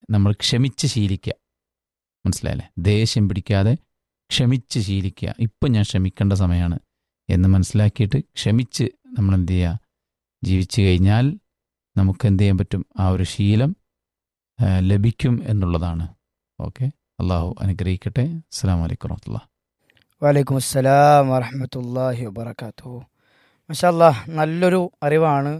നമ്മൾ ക്ഷമിച്ച് ശീലിക്കുക മനസ്സിലായല്ലേ ദേഷ്യം പിടിക്കാതെ ക്ഷമിച്ച് ശീലിക്കുക ഇപ്പം ഞാൻ ക്ഷമിക്കേണ്ട സമയമാണ് എന്ന് മനസ്സിലാക്കിയിട്ട് ക്ഷമിച്ച് നമ്മൾ എന്ത് ചെയ്യുക ജീവിച്ചു കഴിഞ്ഞാൽ നമുക്ക് എന്ത് ചെയ്യാൻ പറ്റും ആ ഒരു ശീലം ആ, ലഭിക്കും എന്നുള്ളതാണ് ഓക്കെ അള്ളാഹു അനുഗ്രഹിക്കട്ടെ അസ്സാം വലൈക്കും വറഹമുല്ല വലൈക്കും അസ്സലാം വറഹമത്തല്ലാഹി വബർക്കാത്തു മഷാല്ലാ നല്ലൊരു അറിവാണ്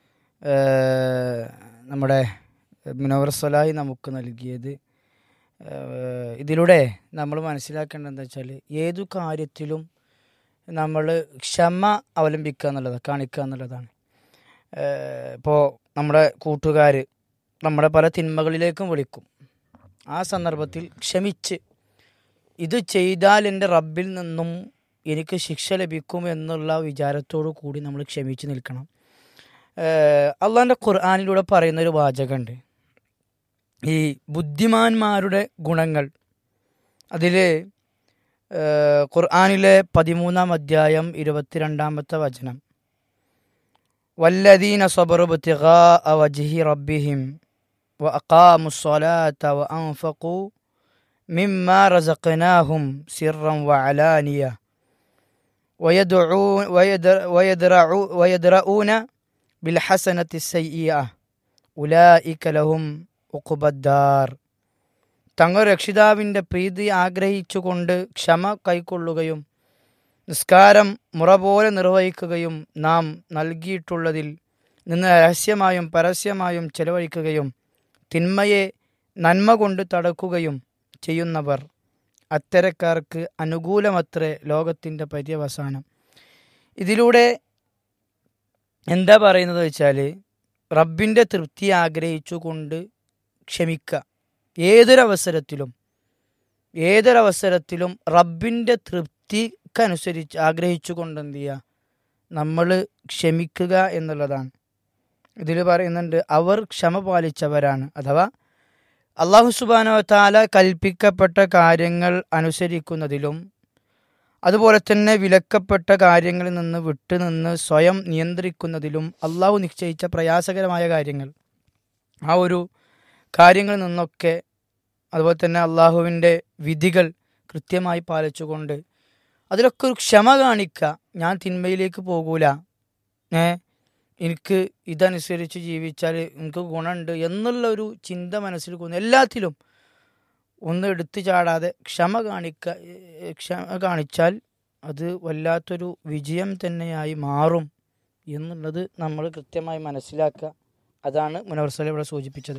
ഏഹ്, നമ്മുടെ മുനവർ സലാഹി നമുക്ക് നൽകിയത് ഏഹ്, ഇതിലൂടെ നമ്മൾ മനസ്സിലാക്കേണ്ടത് എന്താ വെച്ചാൽ ഏതു കാര്യത്തിലും നമ്മൾ ക്ഷമ അവലംബിക്കുക എന്നുള്ളതാണ് കാണിക്കുക എന്നുള്ളതാണ് ഇപ്പോൾ നമ്മുടെ കൂട്ടുകാർ നമ്മുടെ പല തിന്മകളിലേക്കും വിളിക്കും ആ സന്ദർഭത്തിൽ ക്ഷമിച്ച് ഇത് ചെയ്താൽ എൻ്റെ റബ്ബിൽ നിന്നും എനിക്ക് ശിക്ഷ ലഭിക്കും എന്നുള്ള വിചാരത്തോടു കൂടി നമ്മൾ ക്ഷമിച്ച് നിൽക്കണം അള്ളാൻ്റെ ഖുർആാനിലൂടെ പറയുന്ന ഒരു വാചകമുണ്ട് ഈ ബുദ്ധിമാന്മാരുടെ ഗുണങ്ങൾ അതിൽ ഖുർആാനിലെ പതിമൂന്നാം അധ്യായം ഇരുപത്തിരണ്ടാമത്തെ വചനം വല്ലദീന സബറുബത്തിഗാ വജ്ഹി റബ്ബിഹിം وأقاموا الصلاة وأنفقوا مما رزقناهم سرا وعلانية ويدعون ويدر ويدرعو ويدرؤون بالحسنة السيئة أولئك لهم عقبى الدار തങ്ങൾ രക്ഷിതാവിൻ്റെ പ്രീതി ആഗ്രഹിച്ചുകൊണ്ട് ക്ഷമ കൈക്കൊള്ളുകയും നിസ്കാരം മുറ പോലെ നിർവഹിക്കുകയും നാം നൽകിയിട്ടുള്ളതിൽ നിന്ന് രഹസ്യമായും പരസ്യമായും ചെലവഴിക്കുകയും തിന്മയെ നന്മ കൊണ്ട് തടക്കുകയും ചെയ്യുന്നവർ അത്തരക്കാർക്ക് അനുകൂലമത്രേ ലോകത്തിൻ്റെ പര്യവസാനം ഇതിലൂടെ എന്താ പറയുന്നത് വെച്ചാൽ റബ്ബിൻ്റെ തൃപ്തി ആഗ്രഹിച്ചുകൊണ്ട് ക്ഷമിക്കുക ഏതൊരവസരത്തിലും ഏതൊരവസരത്തിലും റബ്ബിൻ്റെ തൃപ്തിക്കനുസരിച്ച് ആഗ്രഹിച്ചുകൊണ്ട് എന്ത് ചെയ്യുക നമ്മൾ ക്ഷമിക്കുക എന്നുള്ളതാണ് ഇതിൽ പറയുന്നുണ്ട് അവർ ക്ഷമ പാലിച്ചവരാണ് അഥവാ അള്ളാഹു സുബാനോ താല കൽപ്പിക്കപ്പെട്ട കാര്യങ്ങൾ അനുസരിക്കുന്നതിലും അതുപോലെ തന്നെ വിലക്കപ്പെട്ട കാര്യങ്ങളിൽ നിന്ന് വിട്ടുനിന്ന് സ്വയം നിയന്ത്രിക്കുന്നതിലും അള്ളാഹു നിശ്ചയിച്ച പ്രയാസകരമായ കാര്യങ്ങൾ ആ ഒരു കാര്യങ്ങളിൽ നിന്നൊക്കെ അതുപോലെ തന്നെ അള്ളാഹുവിൻ്റെ വിധികൾ കൃത്യമായി പാലിച്ചുകൊണ്ട് അതിലൊക്കെ ഒരു ക്ഷമ കാണിക്കുക ഞാൻ തിന്മയിലേക്ക് പോകൂല ഏ എനിക്ക് ഇതനുസരിച്ച് ജീവിച്ചാൽ എനിക്ക് ഗുണമുണ്ട് എന്നുള്ള ഒരു ചിന്ത മനസ്സിൽ കൊന്നു എല്ലാത്തിലും ഒന്ന് എടുത്തു ചാടാതെ ക്ഷമ കാണിക്ക ഏ, ക്ഷമ കാണിച്ചാൽ അത് വല്ലാത്തൊരു വിജയം തന്നെയായി മാറും എന്നുള്ളത് നമ്മൾ കൃത്യമായി മനസ്സിലാക്കുക അതാണ് മുനവർസല ഇവിടെ സൂചിപ്പിച്ചത്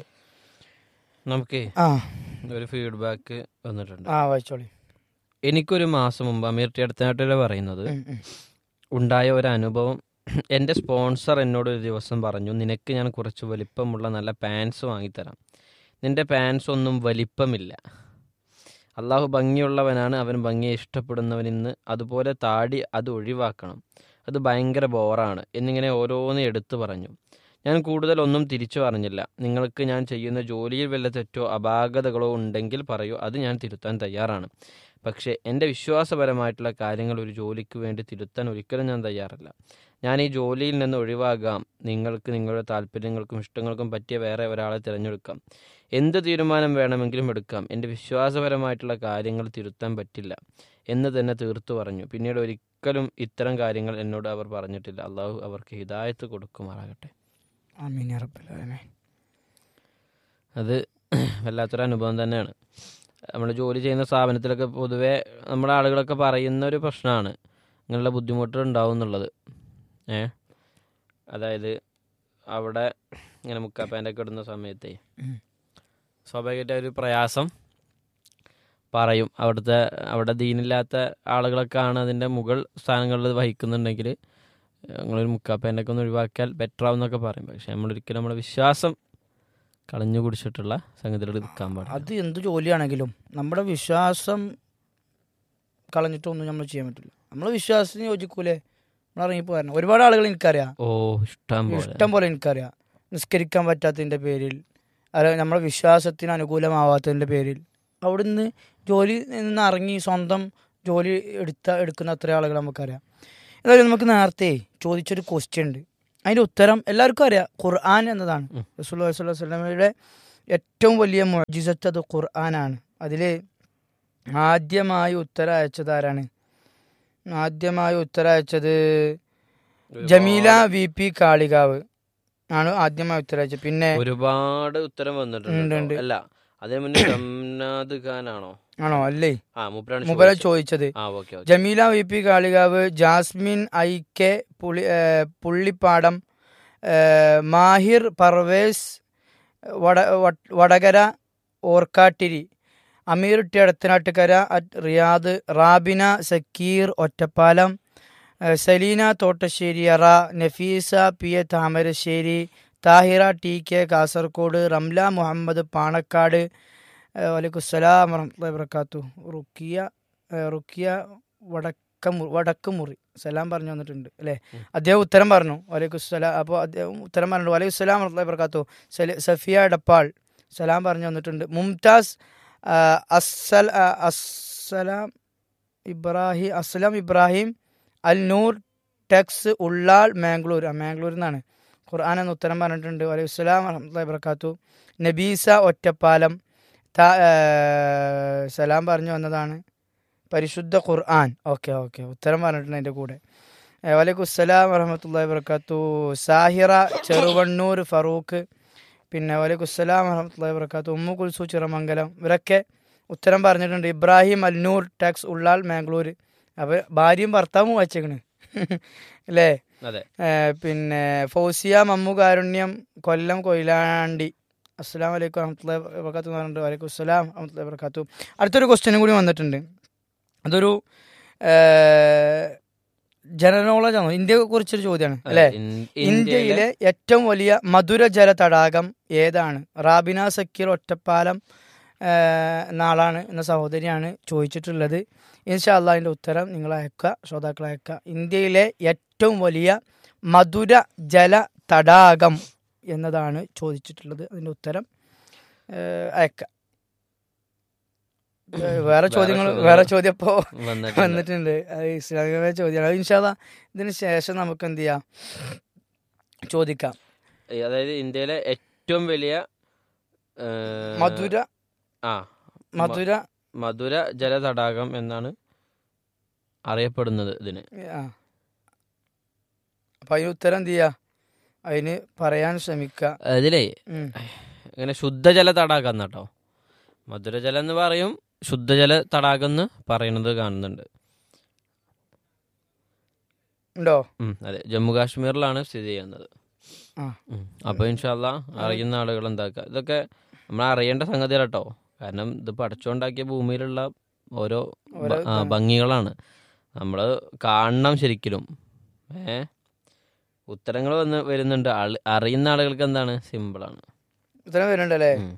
നമുക്ക് ആ ഒരു ഫീഡ്ബാക്ക് വന്നിട്ടുണ്ട് ആ വായിച്ചോളി എനിക്കൊരു മാസം മുമ്പ് അമീർ ടി അടുത്തായിട്ടല്ലേ പറയുന്നത് ഉം, ഉം. ഉണ്ടായ ഒരു അനുഭവം എൻ്റെ സ്പോൺസർ എന്നോട് ഒരു ദിവസം പറഞ്ഞു നിനക്ക് ഞാൻ കുറച്ച് വലിപ്പമുള്ള നല്ല പാൻസ് വാങ്ങിത്തരാം നിന്റെ പാൻസ് ഒന്നും വലിപ്പമില്ല അള്ളാഹു ഭംഗിയുള്ളവനാണ് അവൻ ഭംഗിയെ ഇഷ്ടപ്പെടുന്നവനിന്ന് അതുപോലെ താടി അത് ഒഴിവാക്കണം അത് ഭയങ്കര ബോറാണ് എന്നിങ്ങനെ ഓരോന്ന് എടുത്തു പറഞ്ഞു ഞാൻ കൂടുതൽ ഒന്നും തിരിച്ചു പറഞ്ഞില്ല നിങ്ങൾക്ക് ഞാൻ ചെയ്യുന്ന ജോലിയിൽ വല്ല തെറ്റോ അപാകതകളോ ഉണ്ടെങ്കിൽ പറയൂ അത് ഞാൻ തിരുത്താൻ തയ്യാറാണ് പക്ഷേ എൻ്റെ വിശ്വാസപരമായിട്ടുള്ള കാര്യങ്ങൾ ഒരു ജോലിക്ക് വേണ്ടി തിരുത്താൻ ഒരിക്കലും ഞാൻ തയ്യാറല്ല ഞാൻ ഈ ജോലിയിൽ നിന്ന് ഒഴിവാകാം നിങ്ങൾക്ക് നിങ്ങളുടെ താല്പര്യങ്ങൾക്കും ഇഷ്ടങ്ങൾക്കും പറ്റിയ വേറെ ഒരാളെ തിരഞ്ഞെടുക്കാം എന്ത് തീരുമാനം വേണമെങ്കിലും എടുക്കാം എൻ്റെ വിശ്വാസപരമായിട്ടുള്ള കാര്യങ്ങൾ തിരുത്താൻ പറ്റില്ല എന്ന് തന്നെ തീർത്തു പറഞ്ഞു പിന്നീട് ഒരിക്കലും ഇത്തരം കാര്യങ്ങൾ എന്നോട് അവർ പറഞ്ഞിട്ടില്ല അള്ളാഹു അവർക്ക് ഹിദായത്ത് കൊടുക്കുമാറാകട്ടെ ആമീൻ യാ റബ്ബൽ ആലമീൻ. അത് വല്ലാത്തൊരു അനുഭവം തന്നെയാണ് നമ്മൾ ജോലി ചെയ്യുന്ന സ്ഥാപനത്തിലൊക്കെ പൊതുവേ നമ്മുടെ ആളുകളൊക്കെ പറയുന്ന ഒരു പ്രശ്നമാണ് ഇങ്ങനെയുള്ള ബുദ്ധിമുട്ട് ഉണ്ടാവും എന്നുള്ളത് ഏ അതായത് അവിടെ ഇങ്ങനെ മുക്കാപ്പാൻ്റൊക്കെ ഇടുന്ന സമയത്തേ ഉം. സ്വാഭാവികമായിട്ട് ഒരു പ്രയാസം പറയും അവിടുത്തെ അവിടെ ദീനില്ലാത്ത ആളുകളൊക്കെ ആണ് അതിൻ്റെ മുകൾ സ്ഥാനങ്ങളിൽ വഹിക്കുന്നുണ്ടെങ്കിൽ നിങ്ങളൊരു മുക്കാപ്പാൻ്റൊക്കെ ഒന്ന് ഒഴിവാക്കിയാൽ ബെറ്റർ ആവും എന്നൊക്കെ പറയും പക്ഷെ നമ്മളൊരിക്കലും നമ്മുടെ വിശ്വാസം കളഞ്ഞു കുടിച്ചിട്ടുള്ള സംഗതികൾ നിൽക്കാൻ പാടില്ല അത് എന്ത് ജോലിയാണെങ്കിലും നമ്മുടെ വിശ്വാസം കളഞ്ഞിട്ടൊന്നും നമ്മൾ ചെയ്യാൻ പറ്റില്ല നമ്മൾ വിശ്വാസത്തിന് യോജിക്കൂലേ നമ്മൾ ഇറങ്ങിപ്പോരണം ഒരുപാട് ആളുകൾ എനിക്കറിയാം ഓ ഇഷ്ടം പോലെ ഇഷ്ടം പോലെ എനിക്കറിയാം നിസ്കരിക്കാൻ പറ്റാത്തതിൻ്റെ പേരിൽ അല്ല നമ്മുടെ വിശ്വാസത്തിന് അനുകൂലമാവാത്തതിൻ്റെ പേരിൽ അവിടുന്ന് ജോലി നിന്ന് ഇറങ്ങി സ്വന്തം ജോലി എടുത്ത എടുക്കുന്ന അത്ര ആളുകൾ നമുക്കറിയാം എന്നാലും നമുക്ക് നേരത്തെ ചോദിച്ചൊരു ക്വസ്റ്റ്യൻ ഉണ്ട് അതിൻ്റെ ഉത്തരം എല്ലാവർക്കും അറിയാം ഖുർആൻ എന്നതാണ് ഉം. റസൂൽ വസ്ലമയുടെ ഏറ്റവും വലിയ മൊജിസത്ത് അത് ഖുർആനാണ് അതിൽ ആദ്യമായി ഉത്തരം അയച്ചത് ആരാണ് ആദ്യമായി ഉത്തരം അയച്ചത് ജമീല വി പി കാളികാവ് ആണ് ആദ്യമായി ഉത്തരം അയച്ചത് പിന്നെ ഒരുപാട് ഉത്തരം ഉണ്ട്, വന്നിട്ടുണ്ട് ഉണ്ട്. കേട്ടോ. അല്ല അതേ മുന്നേ ഷംനാദ് ഖാൻ ആണോ ആണോ അല്ലേ ആ മൂപ്പരാണ് മുബല ചോദിച്ചത്. ചോദിച്ചത് ആ okay okay Jameela V P Kalikavu Jasmin I K പുളി ഏ, പുള്ളിപ്പാടം ഏ, മാഹിർ പർവേസ് വട വട്- Vadakara Orkkattiri Ameer T Adutthanattukara at Riyadh Rabina Sakir Ottapalam ഏ, സലീന തോട്ടശ്ശേരി അറ Nafeesa P A Thamarassery Thahira T K Kasaragod Ramla Muhammed Panakkad ഏ, വലൈക്കുസ്സലാം വറഹ്മത്തുള്ളാഹി വബറകാത്തു റുക്കിയ ഏ, റുക്കിയ വടക്കമു വടക്കുമുറി സലാം പറഞ്ഞു വന്നിട്ടുണ്ട് അല്ലേ ഉം. അദ്ദേഹം ഉത്തരം പറഞ്ഞു വലൈക്കുസ്സലാം അപ്പോൾ അദ്ദേഹം ഉത്തരം പറഞ്ഞു വലൈക്കുസ്സലാം വറഹ്മത്തുള്ളാഹി വബറകാത്തു സല- സഫിയ ഡപ്പാൾ സലാം പറഞ്ഞു വന്നിട്ടുണ്ട് മുംതാസ് ആ, അസ്സൽ ആ, അസ്സലാം ഇബ്രാഹിം അസ്സലാം ഇബ്രാഹിം അൽ നൂർ ടെക്സ് ഉള്ളാൾ മാംഗ്ലൂർ ആ മാംഗ്ലൂരിൽ നിന്നാണ് ഖുർആൻ എന്ന് ഉത്തരം പറഞ്ഞിട്ടുണ്ട് വലൈക്കുസ്സലാം വറഹ്മത്തുള്ളാഹി വബറകാത്തു നബീസ ഒറ്റപ്പാലം ത- ആ, സലാം പറഞ്ഞു വന്നതാണ് പരിശുദ്ധ ഖുർആൻ ഓക്കെ ഓക്കെ ഉത്തരം പറഞ്ഞിട്ടുണ്ട് അതിൻ്റെ കൂടെ ഏ, വലൈക്കുസ്സലാം വറഹമത്തല്ലാഹി വർക്കാത്തു സാഹിറ ചെറുവണ്ണൂർ ഫറൂഖ് പിന്നെ വലൈക്കുസ്സലാം വറഹമത്തല്ലാഹി വർക്കാത്തു ഉമ്മു കുൽസു ചിറമംഗലം ഇവരൊക്കെ ഉത്തരം പറഞ്ഞിട്ടുണ്ട് ഇബ്രാഹിം അൽനൂർ ടാക്സ് ഉള്ളാൾ മാംഗ്ലൂർ അപ്പോൾ ഭാര്യയും ഭർത്താവും വായിച്ചേക്കണ് അല്ലേ അതെ ഏ, പിന്നെ ഫൗസിയ മമ്മു കാരുണ്യം കൊല്ലം കൊയിലാണ്ടി അസ്സാം വലൈക്കും വറഹമത്തുള്ളാഹി വബർക്കാത്തു എന്ന് പറഞ്ഞിട്ട് വലൈക്കും അസ്സലാം വറഹമത്തുള്ളാഹി വബർക്കാത്തു അടുത്തൊരു ക്വസ്റ്റ്യനും കൂടി വന്നിട്ടുണ്ട് അതൊരു ജനറൽ നോളജ് ആണോ ഇന്ത്യയെ കുറിച്ചൊരു ചോദ്യമാണ് അതെ, അല്ലേ ഇൻ- ഇന്ത്യയിലെ ഏറ്റവും വലിയ മധുരജല തടാകം ഏതാണ് റാബിന സക്കീർ ഒറ്റപ്പാലം ആ, എന്ന ആളാണ് എന്ന സഹോദരിയാണ് ചോദിച്ചിട്ടുള്ളത് ഇൻഷാല്ല അതിൻ്റെ ഉത്തരം നിങ്ങൾ അയക്കുക ശ്രോതാക്കൾ അയക്കുക ഇന്ത്യയിലെ ഏറ്റവും വലിയ മധുര ജല തടാകം എന്നതാണ് ചോദിച്ചിട്ടുള്ളത് അതിൻ്റെ ഉത്തരം ആ, അയക്കുക ഏ, വേറെ ചോദ്യങ്ങൾ ചോദ്യം- വേറെ ചോദ്യം ഇപ്പോൾ വന്നിട്ടുണ്ട്. വന്നിട്ടുണ്ട് അത് ഇസ്ലാമികമായ ചോദ്യമാണ് അത് ഇൻഷാല്ല ഇതിന് ശേഷം നമുക്ക് എന്ത് ചെയ്യാം ചോദിക്കാം ഈ അതായത് ഇന്ത്യയിലെ ഏറ്റവും വലിയ ഏ, മധുര ആ മധുര മധുര ജല തടാകം എന്നാണ് അറിയപ്പെടുന്നത് ഇതിന് ആ അപ്പൊ അതിന് ഉത്തരം എന്ത് ചെയ്യാ അതിന് പറയാൻ ശ്രമിക്കുക അതിലേ ഉം. ഇങ്ങനെ ശുദ്ധജല തടാകം എന്നാട്ടോ മധുരജലം എന്ന് പറയും ശുദ്ധജല തടാകം എന്ന് പറയുന്നത് കാണുന്നുണ്ട് ഉണ്ടോ ഉം, അതെ ജമ്മു കാശ്മീരിലാണ് സ്ഥിതി ചെയ്യുന്നത് ആ. ഉം. അപ്പൊ ഇൻഷാല്ല അറിയുന്ന ആളുകൾ എന്താക്കുക ഇതൊക്കെ നമ്മൾ അറിയേണ്ട സംഗതികൾ കേട്ടോ കാരണം ഇത് പടച്ചുണ്ടാക്കിയ ഭൂമിയിലുള്ള ഓരോ ഓരോ ഭ- ആ, ഇതാണ്. ഭംഗികളാണ് നമ്മൾ കാണണം ശരിക്കലും ഏ ഉത്തരങ്ങൾ വന്ന് വരുന്നുണ്ട് ആള് അറിയുന്ന ആളുകൾക്ക് എന്താണ് സിമ്പിളാണ് ഉത്തരം വരുന്നുണ്ടല്ലേ ഉം.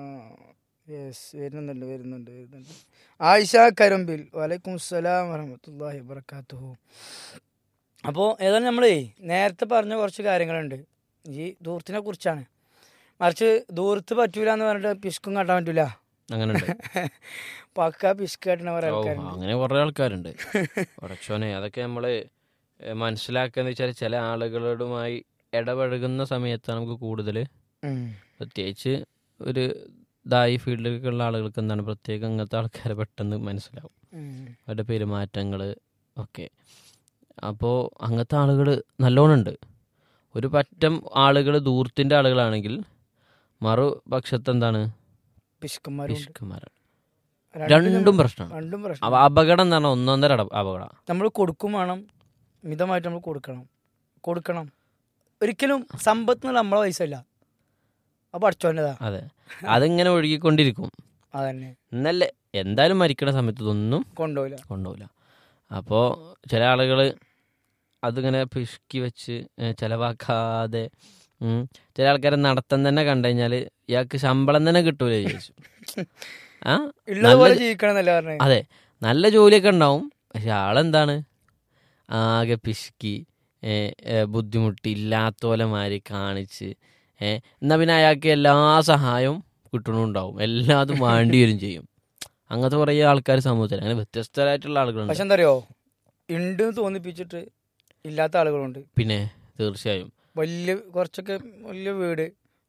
യെസ് വരുന്നുണ്ട് വരുന്നുണ്ട് വരുന്നുണ്ട് ആയിഷ കരുമ്പിൽ വലൈക്കും അസ്സലാം വറഹമത്തല്ലാഹി വബർക്കാത്തുഹു അപ്പോൾ ഏതായാലും നമ്മളേ നേരത്തെ പറഞ്ഞ കുറച്ച് കാര്യങ്ങളുണ്ട് ഈ ദൂരത്തിനെ കുറിച്ചാണ് മറിച്ച് ദൂരത്ത് പറ്റൂല എന്ന് പറഞ്ഞിട്ട് പിശുക്കും കാട്ടാൻ പറ്റൂല അങ്ങനെ ഉണ്ട് പക്ക പിശുക്ക് കാട്ടുന്ന കുറെ ഓ ആൾക്കാരുണ്ട് അങ്ങനെ കുറെ ആൾക്കാരുണ്ട് ഉടച്ചോനെ അതൊക്കെ നമ്മള് മനസ്സിലാക്കാന്ന് വെച്ചാൽ ചില ആളുകളുമായി ഇടപഴകുന്ന സമയത്താണ് നമുക്ക് കൂടുതൽ ഉം. പ്രത്യേകിച്ച് ഒരു ദായി ഫീൽഡിലേക്കുള്ള ആളുകൾക്ക് എന്താണ് പ്രത്യേകം അങ്ങനത്തെ ആൾക്കാരെ പെട്ടെന്ന് മനസ്സിലാവും ഉം. അവരുടെ പെരുമാറ്റങ്ങൾ ഒക്കെ അപ്പോൾ അങ്ങനത്തെ ആളുകൾ നല്ലോണം ഉണ്ട് ഒരു പറ്റം ആളുകൾ ദൂരത്തിൻ്റെ ആളുകളാണെങ്കിൽ മറുപക്ഷത്ത് എന്താണ് പിശുക്കന്മാരും പിശുക്കന്മാരാണ് രണ്ടും രണ്ടും പ്രശ്നമാണ് രണ്ടും അവ പ്രശ്നം അപകടം എന്ന് പറഞ്ഞാൽ ഒന്നൊന്നര അട- അപകടം നമ്മൾ കൊടുക്കും വേണം മിതമായിട്ട് നമ്മൾ കൊടുക്കണം കൊടുക്കണം ഒരിക്കലും സമ്പത്ത് എന്നുള്ള നമ്മളെ പൈസ അല്ല അത് പഠിച്ചോൻ്റെതാ അതെ അതിങ്ങനെ ഒഴുകിക്കൊണ്ടിരിക്കും അതന്നെ എന്നല്ലേ എന്തായാലും മരിക്കണ സമയത്ത് ഇതൊന്നും കൊണ്ടുപോയില്ല കൊണ്ടുപോകില്ല അപ്പോൾ ചില ആളുകൾ അതിങ്ങനെ പിശുക്കി വെച്ച് ഏ, ചെലവാക്കാതെ ഉം, ചില ആൾക്കാരെ നടത്തം തന്നെ കണ്ടു കഴിഞ്ഞാൽ ഇയാൾക്ക് ശമ്പളം തന്നെ കിട്ടൂല ചോദിച്ചു ആ ഉള്ളതുപോലെ നല്ല- ജീവിക്കണം എന്നല്ല പറഞ്ഞത് അതെ നല്ല ജോലിയൊക്കെ ഉണ്ടാവും പക്ഷെ ആളെന്താണ് ആകെ പിശുക്കി ഏ, ഏ, ബുദ്ധിമുട്ടി ഇല്ലാത്ത പോലെ മാതിരി കാണിച്ച് ഏ, എന്നാ പിന്നെ അയാൾക്ക് എല്ലാ സഹായവും കിട്ടണുണ്ടാവും എല്ലാതും വേണ്ടി വരും ചെയ്യും അങ്ങനത്തെ കുറേ ആൾക്കാർ സമൂഹത്തിൽ അങ്ങനെ വ്യത്യസ്തരായിട്ടുള്ള ആളുകളുണ്ട് പക്ഷെ എന്താ അറിയോ ഉണ്ട് എന്ന് തോന്നിപ്പിച്ചിട്ട് ഇല്ലാത്ത ആളുകളുണ്ട് പിന്നെ തീർച്ചയായും വലിയ കുറച്ചൊക്കെ വലിയ വീട്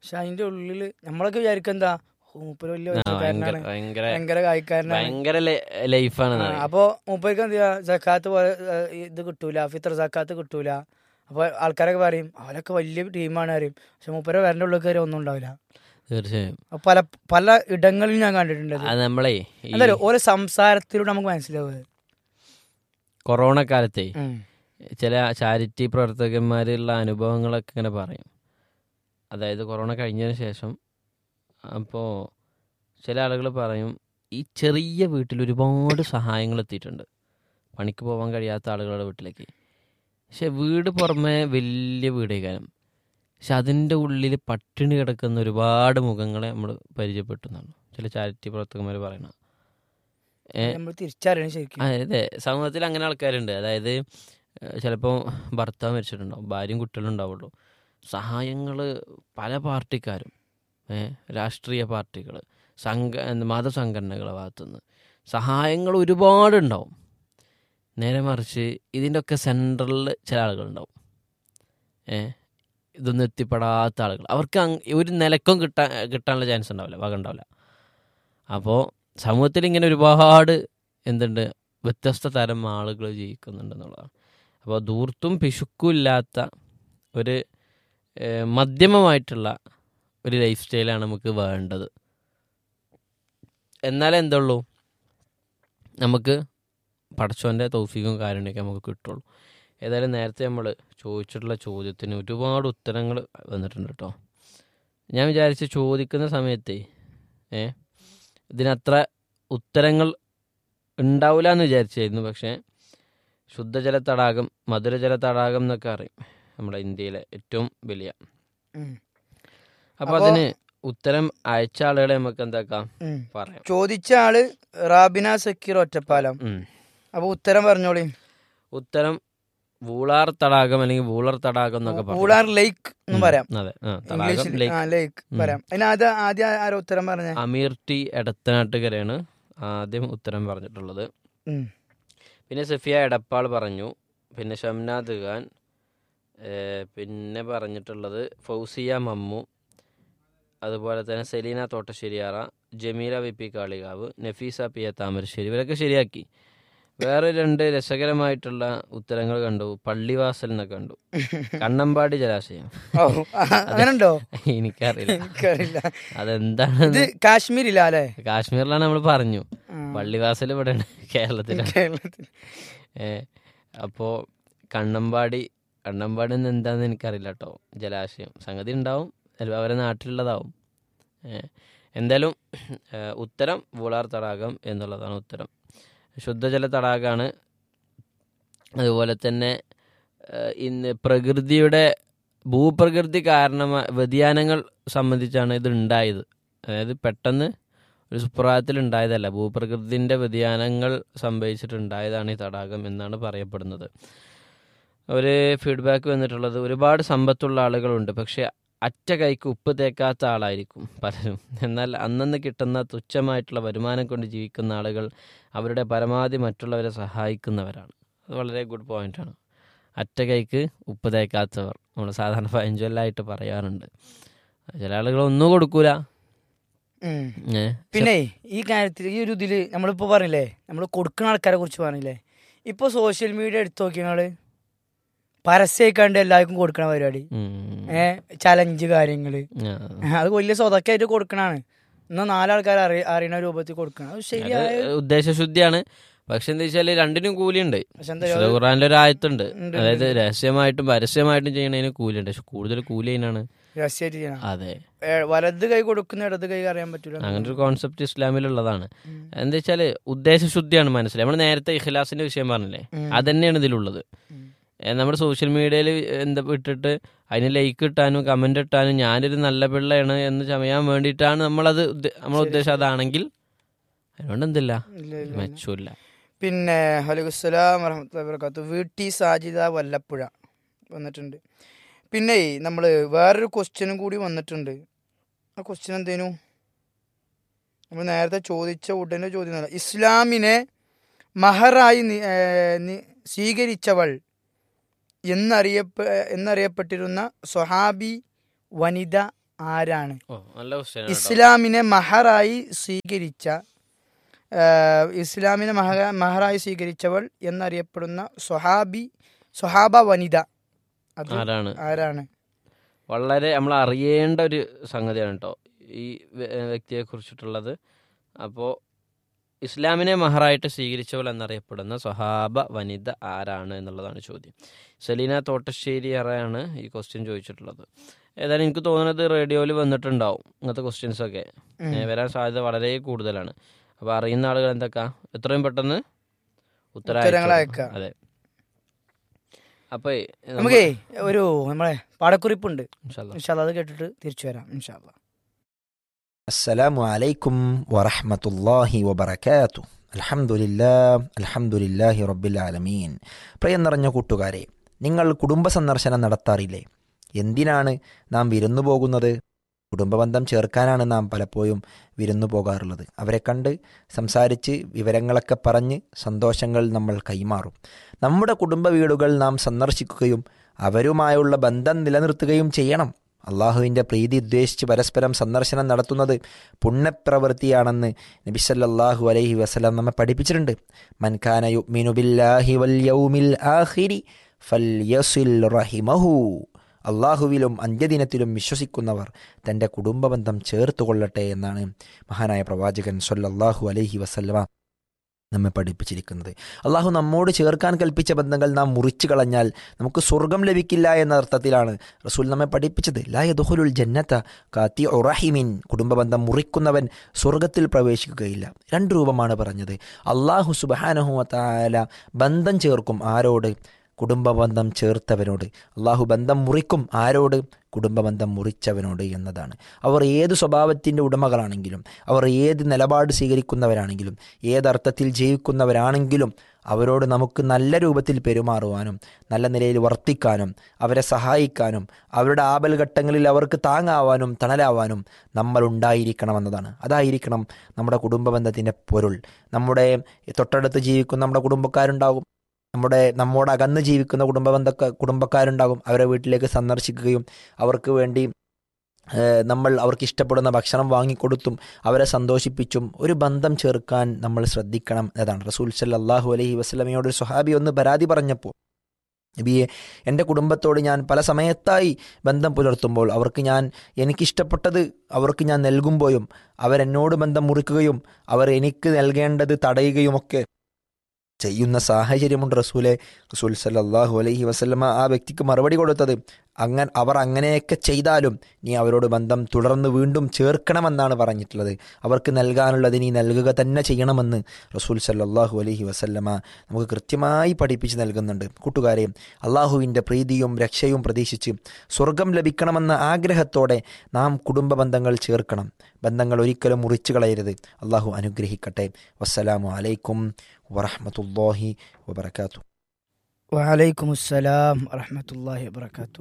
പക്ഷെ അതിന്റെ ഉള്ളില് നമ്മളൊക്കെ വിചാരിക്കുക എന്താ "ഓ, മൂപ്പര് വലിയ ആ, ഭയങ്കര പൈസക്കാരനാണ് ഭയങ്കര ഭയങ്കര കായ്ക്കാരനാണ് ഭയങ്കര ലൈഫാണ് ആ, അപ്പൊ മൂപ്പർക്ക് എന്ത് ചെയ്യാ ജക്കാത്ത് പോലെ ഏ, ഇത് കിട്ടൂല ഫിത്ര ജക്കാത്ത് കിട്ടൂല അപ്പൊ ആൾക്കാരൊക്കെ പറയും അവരൊക്കെ വലിയ ടീമാണ് അറിയും പക്ഷെ മൂപ്പരെ വരന്റെ ഉള്ളിൽ കയറി ഒന്നും ഉണ്ടാവില്ല തീർച്ചയായും അപ്പൊ പല പല ഇടങ്ങളിൽ ഞാൻ കണ്ടിട്ടുണ്ട് അത്. അത് നമ്മളെ ഈ എന്തായാലും ഓരോ സംസാരത്തിലൂടെ നമുക്ക് മനസ്സിലാവുക കൊറോണ കാലത്തെ ചില ചാരിറ്റി പ്രവർത്തകന്മാരുള്ള അനുഭവങ്ങളൊക്കെ ഇങ്ങനെ പറയും അതായത് കൊറോണ കഴിഞ്ഞതിന് ശേഷം അപ്പോൾ ചില ആളുകൾ പറയും ഈ ചെറിയ വീട്ടിൽ ഒരുപാട് സഹായങ്ങൾ എത്തിയിട്ടുണ്ട് പണിക്ക് പോകാൻ കഴിയാത്ത ആളുകളുടെ വീട്ടിലേക്ക് പക്ഷെ വീട് പുറമെ വലിയ വീടേക്കാരം പക്ഷെ അതിൻ്റെ ഉള്ളിൽ പട്ടിണി കിടക്കുന്ന ഒരുപാട് മുഖങ്ങളെ നമ്മൾ പരിചയപ്പെട്ടു എന്നാണ് ചില ചാരിറ്റി പ്രവർത്തകന്മാർ പറയണത് ഏ, നമ്മൾ തിരിച്ചറിയണം ശരിക്കും ആ, അതെ സമൂഹത്തിൽ അങ്ങനെ ആൾക്കാരുണ്ട് അതായത് ചിലപ്പോൾ ഭർത്താവ് മരിച്ചിട്ടുണ്ടാവും ഭാര്യയും കുട്ടികളും ഉണ്ടാവുള്ളൂ സഹായങ്ങൾ പല പാർട്ടിക്കാരും ഏ, രാഷ്ട്രീയ പാർട്ടികൾ സംഘ എന്ത് മതസംഘടനകളുടെ ഭാഗത്തുനിന്ന് സഹായങ്ങൾ ഒരുപാടുണ്ടാവും നേരെ മറിച്ച് ഇതിൻ്റെ ഒക്കെ സെൻട്രലിൽ ചില ആളുകളുണ്ടാവും ഏ ഇതൊന്നും എത്തിപ്പെടാത്ത ആളുകൾ അവർക്ക് അങ് ഒരു നിലക്കും കിട്ടാൻ കിട്ടാനുള്ള ചാൻസ് ഉണ്ടാവില്ല വക ഉണ്ടാവില്ല അപ്പോൾ സമൂഹത്തിൽ ഇങ്ങനെ ഒരുപാട് എന്തുണ്ട് വ്യത്യസ്ത തരം ആളുകൾ ജീവിക്കുന്നുണ്ടെന്നുള്ളതാണ് അപ്പോൾ ധൂർത്തും പിശുക്കും ഇല്ലാത്ത ഒരു ഏഹ്, മധ്യമമായിട്ടുള്ള ഒരു ലൈഫ് സ്റ്റൈലാണ് നമുക്ക് വേണ്ടത് എന്നാലേ എന്തുള്ളൂ നമുക്ക് പടച്ചോൻ്റെ തൗഫീക്കും കാര്യങ്ങളൊക്കെ നമുക്ക് കിട്ടുള്ളൂ ഏതായാലും നേരത്തെ നമ്മൾ ചോദിച്ചിട്ടുള്ള ചോദ്യത്തിന് ഒരുപാട് ഉത്തരങ്ങൾ വന്നിട്ടുണ്ട് കേട്ടോ ഞാൻ വിചാരിച്ച് ചോദിക്കുന്ന സമയത്തെ ഏ ഇതിനത്ര ഉത്തരങ്ങൾ ഉണ്ടാവില്ല എന്ന് വിചാരിച്ചായിരുന്നു പക്ഷേ ശുദ്ധജല തടാകം മധുരജല തടാകം എന്നൊക്കെ അറിയും നമ്മുടെ ഇന്ത്യയിലെ ഏറ്റവും വലിയ ഉം. അപ്പോൾ അപ്പോ- അതിന് ഉത്തരം അയച്ച ആളുകളെ നമുക്ക് എന്താക്കാം ഉം. പറയാം ചോദിച്ച ആള് റാബിന സക്കീർ ഒറ്റപ്പാലം ഉം. അപ്പൊ ഉത്തരം പറഞ്ഞോളി ഉത്തരം വൂളാർ തടാകം അല്ലെങ്കിൽ വൂളർ തടാകം എന്നൊക്കെ പറയും. പൂളാർ ലേക്ക് എന്ന് ഉം. പറയാം അതെ ആ, തടാകം ഇംഗ്ലീഷിൽ ലേക്ക് ആ ലേക്ക് ഉം. പറയാം അതിന് ആദ്യം ആദ്യം ആരോ ഉത്തരം പറഞ്ഞേ അമീർ ടി എടത്തനാട്ടുകരയാണ് ആദ്യം ഉത്തരം പറഞ്ഞിട്ടുള്ളത് ഉം. പിന്നെ സഫിയ എടപ്പാൾ പറഞ്ഞു പിന്നെ ഷംനാദ് ഖാൻ ഏഹ് പിന്നെ പറഞ്ഞിട്ടുള്ളത് ഫൗസിയ മമ്മു അതുപോലെ തന്നെ സെലീന തോട്ടശ്ശേരിയാറ Jameela V P Kalikavu Nafeesa P A Thamarassery ഇവരൊക്കെ ശരിയാക്കി വേറെ രണ്ട് രസകരമായിട്ടുള്ള ഉത്തരങ്ങൾ കണ്ടു പള്ളിവാസൽ എന്നൊക്കെ കണ്ടു കണ്ണമ്പാടി ജലാശയം ഓ അങ്ങനുണ്ടോ എനിക്കറിയില്ല എനിക്കറിയില്ല അതെന്താണ് ഇത് കാശ്മീരില്ല അല്ലേ കാശ്മീരിലാണ് നമ്മൾ പറഞ്ഞു ആ. പള്ളിവാസൽ ഇവിടെയാണ് കേരളത്തിലാണ് കേരളത്തിൽ ഏ അപ്പോൾ കണ്ണമ്പാടി കണ്ണമ്പാടി എന്ന് എന്താണെന്ന് എനിക്കറിയില്ല കേട്ടോ ജലാശയം സംഗതി ഉണ്ടാവും ചിലപ്പോൾ അവരെ നാട്ടിലുള്ളതാവും ഏ എന്തായാലും ഏ, ഉത്തരം വൂളാർ തടാകം എന്നുള്ളതാണ് ഉത്തരം ശുദ്ധജല തടാകമാണ് അതുപോലെ തന്നെ ഏ, ഇന്ന് പ്രകൃതിയുടെ ഭൂപ്രകൃതി കാരണമായ വ്യതിയാനങ്ങൾ സംബന്ധിച്ചാണ് ഇത് ഉണ്ടായത് അതായത് പെട്ടെന്ന് ഒരു സുപ്രഭാതത്തിൽ ഉണ്ടായതല്ല ഭൂപ്രകൃതിൻ്റെ വ്യതിയാനങ്ങൾ സംഭവിച്ചിട്ടുണ്ടായതാണ് ഈ തടാകം എന്നാണ് പറയപ്പെടുന്നത് ഒരു ഫീഡ്ബാക്ക് വന്നിട്ടുള്ളത് ഒരുപാട് സമ്പത്തുള്ള ആളുകളുണ്ട് പക്ഷെ അറ്റ കൈക്ക് ഉപ്പ് തേക്കാത്ത ആളായിരിക്കും പലരും എന്നാൽ അന്നന്ന് കിട്ടുന്ന തുച്ഛമായിട്ടുള്ള വരുമാനം കൊണ്ട് ജീവിക്കുന്ന ആളുകൾ അവരുടെ പരമാവധി മറ്റുള്ളവരെ സഹായിക്കുന്നവരാണ് അത് വളരെ ഗുഡ് പോയിന്റാണ് അറ്റ കൈക്ക് ഉപ്പ് തേക്കാത്തവർ നമ്മൾ സാധാരണ പഴഞ്ചൊല്ലായിട്ട് പറയാറുണ്ട് ചില ആളുകൾ ഒന്നും കൊടുക്കൂല ഉം. ഏ പിന്നെ ഈ കാര്യത്തിൽ ഈ ഒരു ഇതില് നമ്മളിപ്പോ പറഞ്ഞില്ലേ നമ്മൾ കൊടുക്കുന്ന ആൾക്കാരെ കുറിച്ച് പറഞ്ഞില്ലേ ഇപ്പൊ സോഷ്യൽ മീഡിയ എടുത്തു നോക്കിയാല് പരസ്യമായിക്കാണ്ട് എല്ലാവർക്കും കൊടുക്കണ പരിപാടി ഉം. ഏ ചലഞ്ച് കാര്യങ്ങള് ആ. അത് വലിയ സ്വതക്കായിട്ട് കൊടുക്കണാണ് എന്നാ നാലാൾക്കാർ അറി അറിയണ രൂപത്തിൽ കൊടുക്കണം അത് ശരിയായ അത് ഉദ്ദേശശുദ്ധിയാണ് പക്ഷെ എന്താ വെച്ചാല് രണ്ടിനും കൂലിയുണ്ട് പക്ഷെ എന്താ വിശുദ്ധ ഖുറാനിലെ ഒരു ആയത്തുണ്ട് ഉണ്ട്, അതായത് രഹസ്യമായിട്ടും പരസ്യമായിട്ടും ചെയ്യണതിന് കൂലിയുണ്ട് പക്ഷെ കൂടുതൽ കൂലി അതിനാണ് രഹസ്യമായിട്ട് ചെയ്യണം അതെ ഏ, വലത് കൈ കൊടുക്കുന്ന ഇടത് കൈ അറിയാൻ പറ്റൂല അങ്ങനെ ഒരു കോൺസെപ്റ്റ് ഇസ്ലാമിലുള്ളതാണ് ഉം. എന്താ വെച്ചാല് ഉദ്ദേശശുദ്ധിയാണ് മനസ്സിലായി നമ്മൾ നേരത്തെ ഇഖ്ലാസിന്റെ വിഷയം പറഞ്ഞില്ലേ ഉം. അതന്നെയാണ് ഇതിലുള്ളത് ഉം. ഏ, നമ്മുടെ സോഷ്യൽ മീഡിയയിൽ എന്താ ഇട്ടിട്ട് അതിന് ലൈക്ക് ഇട്ടാനും കമന്റ് ഇട്ടാനും ഞാനൊരു നല്ല പിള്ളയാണ് എന്ന് ചമയാൻ വേണ്ടിയിട്ടാണ് നമ്മളത് ഉദ്ദേ- നമ്മളെ ഉദ്ദേശം അതാണെങ്കിൽ അതുകൊണ്ട് എന്തില്ല ഇല്ല, ഇല്ല, ഇല്ല. മെച്ചമില്ല പിന്നെ വലൈക്കുസ്സലാം വറഹമത്തുള്ളാഹി വബറകാത്തു വീട്ടി സാജിദ വല്ലപ്പുഴ വന്നിട്ടുണ്ട് പിന്നെ നമ്മൾ വേറൊരു ക്വസ്റ്റ്യനും കൂടി വന്നിട്ടുണ്ട് ആ ക്വസ്റ്റ്യൻ എന്തേനു നമ്മൾ നേരത്തെ ചോദിച്ച ഉടനെ ചോദ്യം അല്ല. ഇസ്ലാമിനെ മഹറായി നി- ഏ, നി- സ്വീകരിച്ചവൾ എന്നറിയപ്പെ എന്നറിയപ്പെട്ടിരുന്ന സ്വഹാബി വനിത ഓ ആരാണ് നല്ല ക്വസ്റ്റ്യൻ ഇസ്ലാമിനെ മഹറായി സ്വീകരിച്ച ആ, ഇസ്ലാമിനെ മഹ മഹറായി സ്വീകരിച്ചവൾ എന്നറിയപ്പെടുന്ന സ്വഹാബി സ്വഹാബ വനിത അത് ആരാണ് ആരാണ് വളരെ നമ്മൾ അറിയേണ്ട ഒരു സംഗതിയാണ് കേട്ടോ ഈ വ്യ- വ്യക്തിയെ കുറിച്ചിട്ടുള്ളത് അപ്പോൾ ഇസ്ലാമിനെ മഹറായിട്ട് സ്വീകരിച്ചവൾ എന്നറിയപ്പെടുന്ന സ്വഹാബ വനിത ആരാണ് എന്നുള്ളതാണ് ചോദ്യം സെലീന തോട്ടശ്ശേരി അറയാണ് ഈ ക്വസ്റ്റ്യൻ ചോദിച്ചിട്ടുള്ളത് ഏതായാലും എനിക്ക് തോന്നുന്നത് റേഡിയോയിൽ വന്നിട്ടുണ്ടാവും ഇങ്ങനത്തെ ക്വസ്റ്റ്യൻസ് ഒക്കെ ഉം. ഏ, വരാൻ സാധ്യത വളരെ കൂടുതലാണ് അപ്പോൾ അറിയുന്ന ആളുകൾ എന്തൊക്കെ എത്രയും പെട്ടെന്ന് ഉത്തരം ഉത്തരങ്ങൾ അയച്ചു അയക്കാം. അതെ അപ്പോൾ നമുക്കേ ഒരു നമ്മളെ പാടക്കുറിപ്പുണ്ട് ഇൻഷാല്ല അത് കേട്ടിട്ട് തിരിച്ചു വരാം ഇൻഷാല്ല السلام عليكم ورحمة الله وبركاته الحمد لله الحمد لله رب العالمين പ്രിയം നിറഞ്ഞ കൂട്ടുകാരെ നിങ്ങൾ കുടുംബ സന്ദർശനം നടത്താറില്ലേ എന്തിനാണ് നാം വിരുന്നു പോകുന്നത് കുടുംബബന്ധം ചേർക്കാനാണ് നാം പലപ്പോഴും വിരുന്നു പോകാറുള്ളത് അവരെ കണ്ട് സംസാരിച്ച് വിവരങ്ങളൊക്കെ പറഞ്ഞ് സന്തോഷങ്ങൾ നമ്മൾ കൈമാറും നമ്മുടെ കുടുംബ വീടുകൾ നാം സന്ദർശിക്കുകയും അവരുമായുള്ള ബന്ധം നിലനിർത്തുകയും ചെയ്യണം അള്ളാഹുവിൻ്റെ പ്രീതി ഉദ്ദേശിച്ച് പരസ്പരം സന്ദർശനം നടത്തുന്നത് പുണ്യപ്രവൃത്തിയാണെന്ന് നബിസല്ലാഹു അലൈഹി വസല്ലം നമ്മെ പഠിപ്പിച്ചിട്ടുണ്ട് മൻഖാന യുഅ്മിനു ബില്ലാഹി വൽ യൗമിൽ ആഖിരി ഫൽയസിൽ റഹിമഹു അള്ളാഹുവിലും അന്ത്യദിനത്തിലും വിശ്വസിക്കുന്നവർ തൻ്റെ കുടുംബബന്ധം ചേർത്തുകൊള്ളട്ടെ എന്നാണ് മഹാനായ പ്രവാചകൻ സല്ലല്ലാഹു അലൈഹി വസല്ലമ നമ്മെ പഠിപ്പിച്ചിരിക്കുന്നത് അള്ളാഹു നമ്മോട് ചേർക്കാൻ കൽപ്പിച്ച ബന്ധങ്ങൾ നാം മുറിച്ചു കളഞ്ഞാൽ നമുക്ക് സ്വർഗം ലഭിക്കില്ല എന്ന അർത്ഥത്തിലാണ് റസൂൽ നമ്മെ പഠിപ്പിച്ചത് ലായ ദുഹുലുൽ ജന്നത്ത കാത്തി ഒറഹിമിൻ കുടുംബബന്ധം മുറിക്കുന്നവൻ സ്വർഗത്തിൽ പ്രവേശിക്കുകയില്ല രണ്ട് രൂപമാണ് പറഞ്ഞത് അള്ളാഹു സുബാനഹുവത്താല ബന്ധം ചേർക്കും ആരോട് കുടുംബബന്ധം ചേർത്തവനോട് അള്ളാഹു ബന്ധം മുറിക്കും ആരോട് കുടുംബബന്ധം മുറിച്ചവനോട് എന്നതാണ് അവർ ഏത് സ്വഭാവത്തിൻ്റെ ഉടമകളാണെങ്കിലും അവർ ഏത് നിലപാട് സ്വീകരിക്കുന്നവരാണെങ്കിലും ഏതർത്ഥത്തിൽ ജീവിക്കുന്നവരാണെങ്കിലും അവരോട് നമുക്ക് നല്ല രൂപത്തിൽ പെരുമാറുവാനും നല്ല നിലയിൽ വർത്തിക്കാനും അവരെ സഹായിക്കാനും അവരുടെ ആപൽഘട്ടങ്ങളിൽ അവർക്ക് താങ്ങാവാനും തണലാവാനും നമ്മൾ ഉണ്ടായിരിക്കണമെന്നതാണ് അതായിരിക്കണം നമ്മുടെ കുടുംബബന്ധത്തിൻ്റെ പൊരുൾ നമ്മുടെ തൊട്ടടുത്ത് ജീവിക്കുന്ന നമ്മുടെ കുടുംബക്കാരുണ്ടാകും നമ്മുടെ നമ്മോട് അകന്ന് ജീവിക്കുന്ന കുടുംബബന്ധ കുടുംബക്കാരുണ്ടാകും അവരെ വീട്ടിലേക്ക് സന്ദർശിക്കുകയും അവർക്ക് വേണ്ടി ഏഹ്, നമ്മൾ അവർക്ക് ഇഷ്ടപ്പെടുന്ന ഭക്ഷണം വാങ്ങിക്കൊടുത്തും അവരെ സന്തോഷിപ്പിച്ചും ഒരു ബന്ധം ചേർക്കാൻ നമ്മൾ ശ്രദ്ധിക്കണം എന്നതാണ് റസൂൽ സല്ലല്ലാഹു അലൈഹി വസല്ലമയോട് ഒരു സ്വഹാബി ഒന്ന് പരാതി പറഞ്ഞപ്പോൾ നബിയെ എൻ്റെ കുടുംബത്തോട് ഞാൻ പല സമയത്തായി ബന്ധം പുലർത്തുമ്പോൾ അവർക്ക് ഞാൻ എനിക്കിഷ്ടപ്പെട്ടത് അവർക്ക് ഞാൻ നൽകുമ്പോഴും അവരെന്നോട് ബന്ധം മുറിക്കുകയും അവർ എനിക്ക് നൽകേണ്ടത് തടയുകയുമൊക്കെ ചെയ്യുന്ന സാഹചര്യമുണ്ട് റസൂലെ റസൂൽ സല്ലല്ലാഹു അലൈഹി വസല്ലമ ആ വ്യക്തിക്ക് മറുപടി കൊടുത്തത് അങ്ങനെ അവർ അങ്ങനെയൊക്കെ ചെയ്താലും നീ അവരോട് ബന്ധം തുടർന്ന് വീണ്ടും ചേർക്കണമെന്നാണ് പറഞ്ഞിട്ടുള്ളത് അവർക്ക് നൽകാനുള്ളത് നീ നൽകുക തന്നെ ചെയ്യണമെന്ന് റസൂൽ സല്ലല്ലാഹു അലൈഹി വസല്ലമ നമുക്ക് കൃത്യമായി പഠിപ്പിച്ച് നൽകുന്നുണ്ട് കൂട്ടുകാരെ അള്ളാഹുവിൻ്റെ പ്രീതിയും രക്ഷയും പ്രതീക്ഷിച്ച് സ്വർഗം ലഭിക്കണമെന്ന ആഗ്രഹത്തോടെ നാം കുടുംബ ബന്ധങ്ങൾ ചേർക്കണം ബന്ധങ്ങൾ ഒരിക്കലും മുറിച്ചു കളയരുത് അള്ളാഹു അനുഗ്രഹിക്കട്ടെ വസ്സലാമു അലൈക്കും വറഹ്മത്തുള്ളാഹി വബർക്കാത്തു വലൈക്കും അസ്സലാം വറഹമത്തല്ലാഹി വബർക്കാത്തു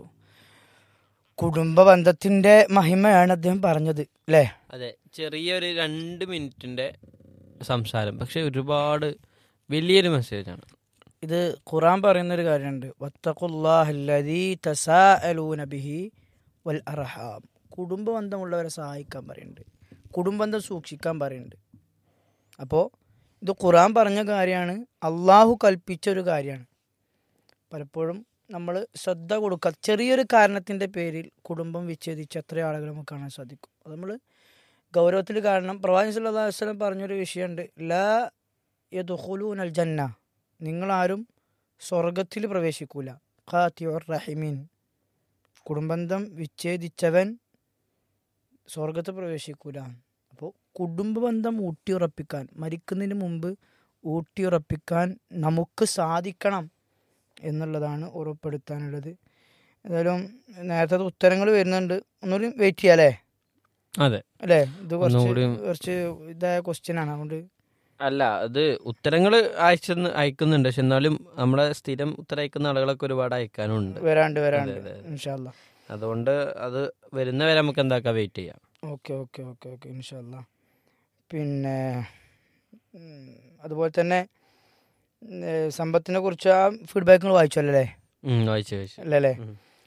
കുടുംബ ബന്ധത്തിന്റെ മഹിമയാണ് അദ്ദേഹം പറഞ്ഞത് അല്ലേ അതെ ചെറിയൊരു രണ്ട് മിനിറ്റിന്റെ സംസാരം പക്ഷെ ഒരുപാട് വലിയൊരു മെസ്സേജാണ് ഇത് ഖുറാൻ പറയുന്ന ഒരു കാര്യമുണ്ട് വത്തഖുല്ലാഹല്ലദീ തസാഅലൂന ബിഹി വൽ അർഹാം കുടുംബ ബന്ധമുള്ളവരെ സഹായിക്കാൻ പറയുന്നുണ്ട് കുടുംബന്ധം സൂക്ഷിക്കാൻ പറയുന്നുണ്ട് അപ്പോൾ ഇത് ഖുറാൻ പറഞ്ഞ കാര്യമാണ് അള്ളാഹു കൽപ്പിച്ച ഒരു കാര്യമാണ് പലപ്പോഴും നമ്മൾ ശ്രദ്ധ കൊടുക്കുക ചെറിയൊരു കാരണത്തിൻ്റെ പേരിൽ കുടുംബം വിച്ഛേദിച്ച എത്ര ആളുകൾ നമുക്ക് കാണാൻ സാധിക്കും അത് നമ്മൾ ഗൗരവത്തിൽ കാരണം പ്രവാചകൻ സല്ലല്ലാഹു അലൈഹി വസല്ലം പറഞ്ഞൊരു വിഷയമുണ്ട് ലാ യദ്ഖുലൂന അൽ ജന്ന നിങ്ങളാരും സ്വർഗത്തിൽ പ്രവേശിക്കൂല ഖാത്തിയുർ റഹിമീൻ കുടുംബന്ധം വിച്ഛേദിച്ചവൻ സ്വർഗത്തിൽ പ്രവേശിക്കൂല അപ്പോൾ കുടുംബ ബന്ധം ഊട്ടിയുറപ്പിക്കാൻ മരിക്കുന്നതിന് മുമ്പ് ഊട്ടിയുറപ്പിക്കാൻ നമുക്ക് സാധിക്കണം എന്നുള്ളതാണ് ഉറപ്പെടുത്താനുള്ളത് ഏതായാലും നേരത്തെ ഉത്തരങ്ങൾ വരുന്നുണ്ട് ഒന്നുകൂടി വെയിറ്റ് ചെയ്യാം അല്ലേ അതെ അല്ലേ ഇത് കുറച്ച് ഒന്നുകൂടി- കുറച്ച് ഇതായ ക്വസ്റ്റ്യൻ ആണ് അതുകൊണ്ട് അല്ല അത് ഉത്തരങ്ങൾ അയച്ചെന്ന് അയക്കുന്നുണ്ട് പക്ഷെ എന്നാലും നമ്മളെ സ്ഥിരം ഉത്തരം അയക്കുന്ന ആളുകളൊക്കെ ഒരുപാട് അയക്കാനുണ്ട് വരാണ്ട് വരാണ്ട് അതെ, അതെ. ഇൻഷാല്ല അതുകൊണ്ട് അത് വരുന്നവരെ നമുക്ക് എന്താക്കാം വെയിറ്റ് ചെയ്യാം ഓക്കെ ഓക്കെ ഓക്കെ ഓക്കെ ഇൻഷാല്ല പിന്നെ ഉം, അതുപോലെ തന്നെ ഉം, ഏ, സമ്പത്തിനെ കുറിച്ച് ആ ഫീഡ്ബാക്കുകൾ വായിച്ചല്ലോ അല്ലേ ഉം, വായിച്ചു വായിച്ചു അല്ലേ അല്ലേ ഉം.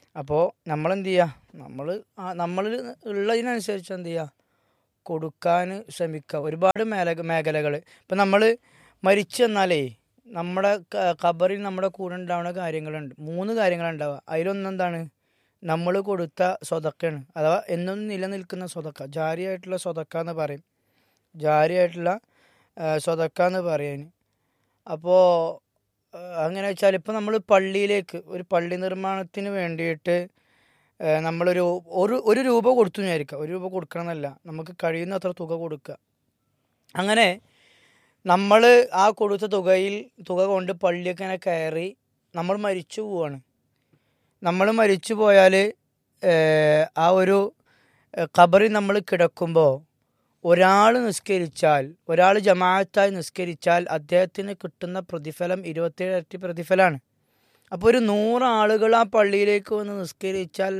അപ്പോൾ നമ്മൾ എന്ത് ചെയ്യുക നമ്മൾ നമ്മൾ ഉള്ളതിനനുസരിച്ച് എന്ത് ചെയ്യുക കൊടുക്കാൻ ശ്രമിക്കുക ഒരുപാട് മേല മേഖലകൾ ഇപ്പം നമ്മൾ മരിച്ചു എന്നാലേ നമ്മുടെ ക- ഖബറിൽ നമ്മുടെ കൂടെ ഉണ്ടാവുന്ന കാര്യങ്ങളുണ്ട് മൂന്ന് കാര്യങ്ങളുണ്ടാവുക അതിലൊന്നെന്താണ് നമ്മൾ കൊടുത്ത സ്വതക്കാണ് അഥവാ എന്നും നിലനിൽക്കുന്ന സ്വതക്ക ജാരിയായിട്ടുള്ള സ്വതക്ക എന്ന് പറയും ജാരിയായിട്ടുള്ള സ്വതക്ക എന്ന് പറയാൻ അപ്പോൾ അങ്ങനെ വെച്ചാൽ ഇപ്പം നമ്മൾ പള്ളിയിലേക്ക് ഒരു പള്ളി നിർമ്മാണത്തിന് വേണ്ടിയിട്ട് ഏഹ് നമ്മളൊരു ഒരു ഒരു രൂപ കൊടുത്തു എന്ന് വിചാരിക്കുക ഒരു രൂപ കൊടുക്കണം എന്നല്ല നമുക്ക് കഴിയുന്ന അത്ര തുക കൊടുക്കുക അങ്ങനെ നമ്മൾ ആ കൊടുത്ത തുകയിൽ തുക കൊണ്ട് പള്ളിയൊക്കെ ഇങ്ങനെ കയറി നമ്മൾ മരിച്ചു പോവാണ് നമ്മൾ മരിച്ചു പോയാൽ ആ ഒരു ഏഹ് ഖബറിൽ നമ്മൾ കിടക്കുമ്പോൾ ഒരാൾ നിസ്കരിച്ചാൽ ഒരാൾ ജമാഅത്തായി നിസ്കരിച്ചാൽ അദ്ദേഹത്തിന് കിട്ടുന്ന പ്രതിഫലം ഇരുപത്തേഴ് ഇരട്ടി പ്രതിഫലമാണ് അപ്പോൾ ഒരു നൂറ് ആളുകൾ ആ പള്ളിയിലേക്ക് വന്ന് നിസ്കരിച്ചാൽ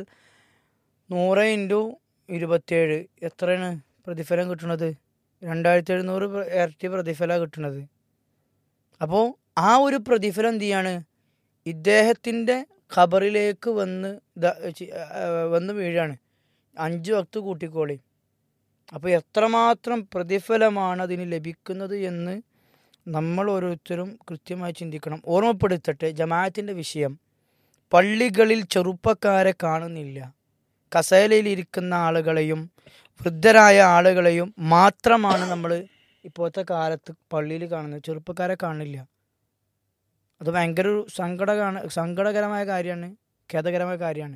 നൂറ് ഇൻറ്റു ഇരുപത്തേഴ് എത്രയാണ് പ്രതിഫലം കിട്ടുന്നത് രണ്ടായിരത്തി എഴുന്നൂറ് പ്ര- ഇരട്ടി പ്രതിഫലമാണ് കിട്ടുന്നത് അപ്പോൾ ആ ഒരു പ്രതിഫലം എന്ത് ചെയ്യാണ് ഇദ്ദേഹത്തിൻ്റെ ഖബറിലേക്ക് വന്ന് ദ- ചി- ആ, വന്ന് വീഴാണ് അഞ്ച് വക്ത് കൂട്ടിക്കോളി അപ്പോൾ എത്രമാത്രം പ്രതിഫലമാണ് അതിന് ലഭിക്കുന്നത് എന്ന് നമ്മൾ ഓരോരുത്തരും കൃത്യമായി ചിന്തിക്കണം ഓർമ്മപ്പെടുത്തട്ടെ ജമാഅത്തിൻ്റെ വിഷയം പള്ളികളിൽ ചെറുപ്പക്കാരെ കാണുന്നില്ല കസേലയിൽ ഇരിക്കുന്ന ആളുകളെയും വൃദ്ധരായ ആളുകളെയും മാത്രമാണ് നമ്മൾ ഇപ്പോഴത്തെ കാലത്ത് പള്ളിയിൽ കാണുന്നത് ചെറുപ്പക്കാരെ കാണില്ല അത് ഭയങ്കര ഒരു സങ്കടകാണ് സങ്കടകരമായ കാര്യമാണ് ഖേദകരമായ കാര്യമാണ്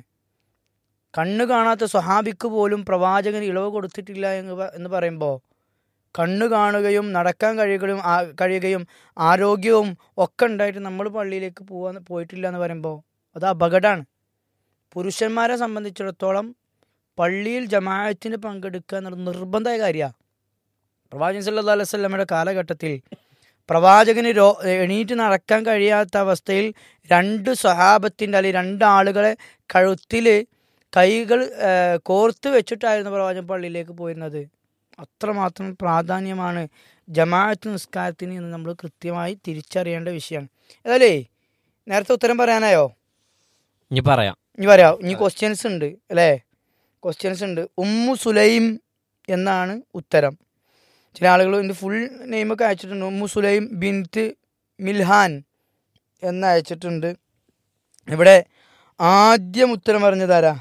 കണ്ണ് കാണാത്ത സ്വഹാബിക്ക് പോലും പ്രവാചകന് ഇളവ് കൊടുത്തിട്ടില്ല എന്ന് പ- എന്ന് പറയുമ്പോൾ കണ്ണ് കാണുകയും നടക്കാൻ കഴിയുകയും ആ- കഴിയുകയും ആരോഗ്യവും ഒക്കെ ഉണ്ടായിട്ട് നമ്മൾ പള്ളിയിലേക്ക് പോകാൻ പോയിട്ടില്ല എന്ന് പറയുമ്പോൾ അത് അപകടമാണ് പുരുഷന്മാരെ സംബന്ധിച്ചിടത്തോളം പള്ളിയിൽ ജമാഅത്തിന് പങ്കെടുക്കുക എന്നുള്ളത് നിർബന്ധമായ കാര്യമാണ് പ്രവാചകൻ സല്ലല്ലാഹു അലൈഹി വസല്ലമയുടെ കാലഘട്ടത്തിൽ പ്രവാചകന് രോ എണീറ്റ് നടക്കാൻ കഴിയാത്ത അവസ്ഥയിൽ രണ്ട് സ്വഹാബത്തിൻ്റെ അല്ലെങ്കിൽ രണ്ട് ആളുകളെ കഴുത്തിൽ കൈകൾ ആ, കോർത്ത് വെച്ചിട്ടായിരുന്നു പ്രവാചകൻ പള്ളിയിലേക്ക് പോയിരുന്നത് അത്രമാത്രം പ്രാധാന്യമാണ് ജമാഅത്ത് നിസ്കാരത്തിന് എന്ന് നമ്മൾ കൃത്യമായി തിരിച്ചറിയേണ്ട വിഷയമാണ് ഏതായാലേ നേരത്തെ ഉത്തരം പറയാനായോ ഇനി പറയാം ഇനി പറയാം ഇനി ക്വസ്റ്റ്യൻസ് ഉണ്ട് അല്ലേ ക്വസ്റ്റ്യൻസ് ഉണ്ട് ഉമ്മു സുലൈം എന്നാണ് ഉത്തരം ചില ആളുകൾ ഇതിൻ്റെ ഫുൾ നെയിമൊക്കെ അയച്ചിട്ടുണ്ട് ഉമ്മു സുലൈം ബിൻത്ത് മിൽഹാൻ എന്ന് അയച്ചിട്ടുണ്ട് ഇവിടെ ആദ്യം ഉത്തരം പറഞ്ഞതാരാ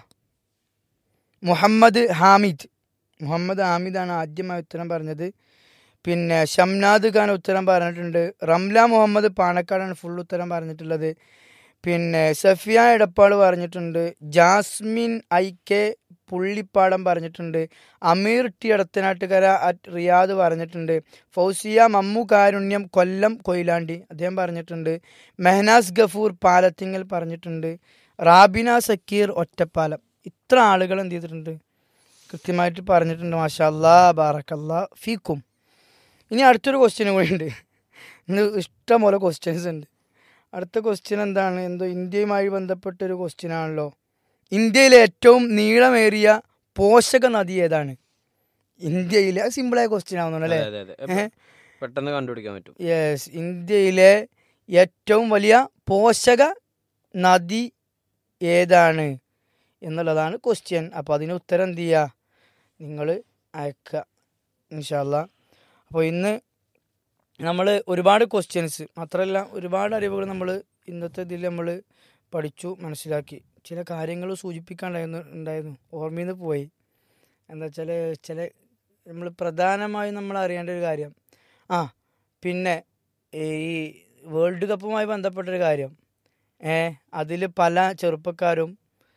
മുഹമ്മദ് ഹാമിദ് മുഹമ്മദ് ഹാമിദാണ് ആദ്യമായി ഉത്തരം പറഞ്ഞത് പിന്നെ ഷംനാദ് ഖാൻ ഉത്തരം പറഞ്ഞിട്ടുണ്ട് റംല മുഹമ്മദ് പാണക്കാടാണ് ഫുൾ ഉത്തരം പറഞ്ഞിട്ടുള്ളത് പിന്നെ സഫിയ എടപ്പാൾ പറഞ്ഞിട്ടുണ്ട് ജാസ്മിൻ ഐ കെ പുള്ളിപ്പാടം പറഞ്ഞിട്ടുണ്ട് Ameer T Adathanattukara at Riyadh പറഞ്ഞിട്ടുണ്ട് ഫൗസിയ മമ്മു കാരുണ്യം കൊല്ലം കൊയിലാണ്ടി അദ്ദേഹം പറഞ്ഞിട്ടുണ്ട് മെഹനാസ് ഗഫൂർ പാലത്തിങ്ങൽ പറഞ്ഞിട്ടുണ്ട് റാബിന സക്കീർ ഒറ്റപ്പാലം ഇത്ര ആളുകൾ എന്ത് ചെയ്തിട്ടുണ്ട് കൃത്യമായിട്ട് പറഞ്ഞിട്ടുണ്ട് മാഷാ അല്ലാ ബാറക്കല്ലാ ഫീക്കും ഇനി അടുത്തൊരു ക്വസ്റ്റ്യനും കൂടി ഉണ്ട് ഇന്ന് ഇഷ്ടംപോലെ ക്വസ്റ്റ്യൻസ് ഉണ്ട് അടുത്ത ക്വസ്റ്റ്യൻ എന്താണ് എന്തോ ഇന്ത്യയുമായി ബന്ധപ്പെട്ട ഒരു ക്വസ്റ്റ്യൻ ആണല്ലോ ഇന്ത്യയിലെ ഏറ്റവും നീളമേറിയ പോഷക നദി ഏതാണ് ഇന്ത്യയിലെ അത് സിമ്പിളായ ക്വസ്റ്റ്യൻ ആവുന്നുണ്ട് അല്ലേ അതെ അതെ ഏഹ്? പെട്ടെന്ന് കണ്ടുപിടിക്കാൻ പറ്റും യെസ് ഇന്ത്യയിലെ ഏറ്റവും വലിയ പോഷക നദി ഏതാണ് എന്നുള്ളതാണ് ക്വസ്റ്റ്യൻ അപ്പോൾ അതിന് ഉത്തരം എന്ത് ചെയ്യുക നിങ്ങൾ അയക്കുക ഇൻഷാല്ല അപ്പോൾ ഇന്ന് നമ്മൾ ഒരുപാട് ക്വസ്റ്റ്യൻസ് മാത്രമല്ല ഒരുപാട് അറിവുകൾ നമ്മൾ ഇന്നത്തെ ഇതിൽ നമ്മൾ പഠിച്ചു മനസ്സിലാക്കി ചില കാര്യങ്ങൾ സൂചിപ്പിക്കാണ്ടായിരുന്നു ഉണ്ടായിരുന്നു ഓർമ്മയിൽ നിന്ന് പോയി എന്താ വെച്ചാൽ ചില നമ്മൾ പ്രധാനമായും നമ്മൾ അറിയേണ്ട ഒരു കാര്യം ആ പിന്നെ ഈ വേൾഡ് കപ്പുമായി ബന്ധപ്പെട്ടൊരു കാര്യം ഏ അതിൽ പല ചെറുപ്പക്കാരും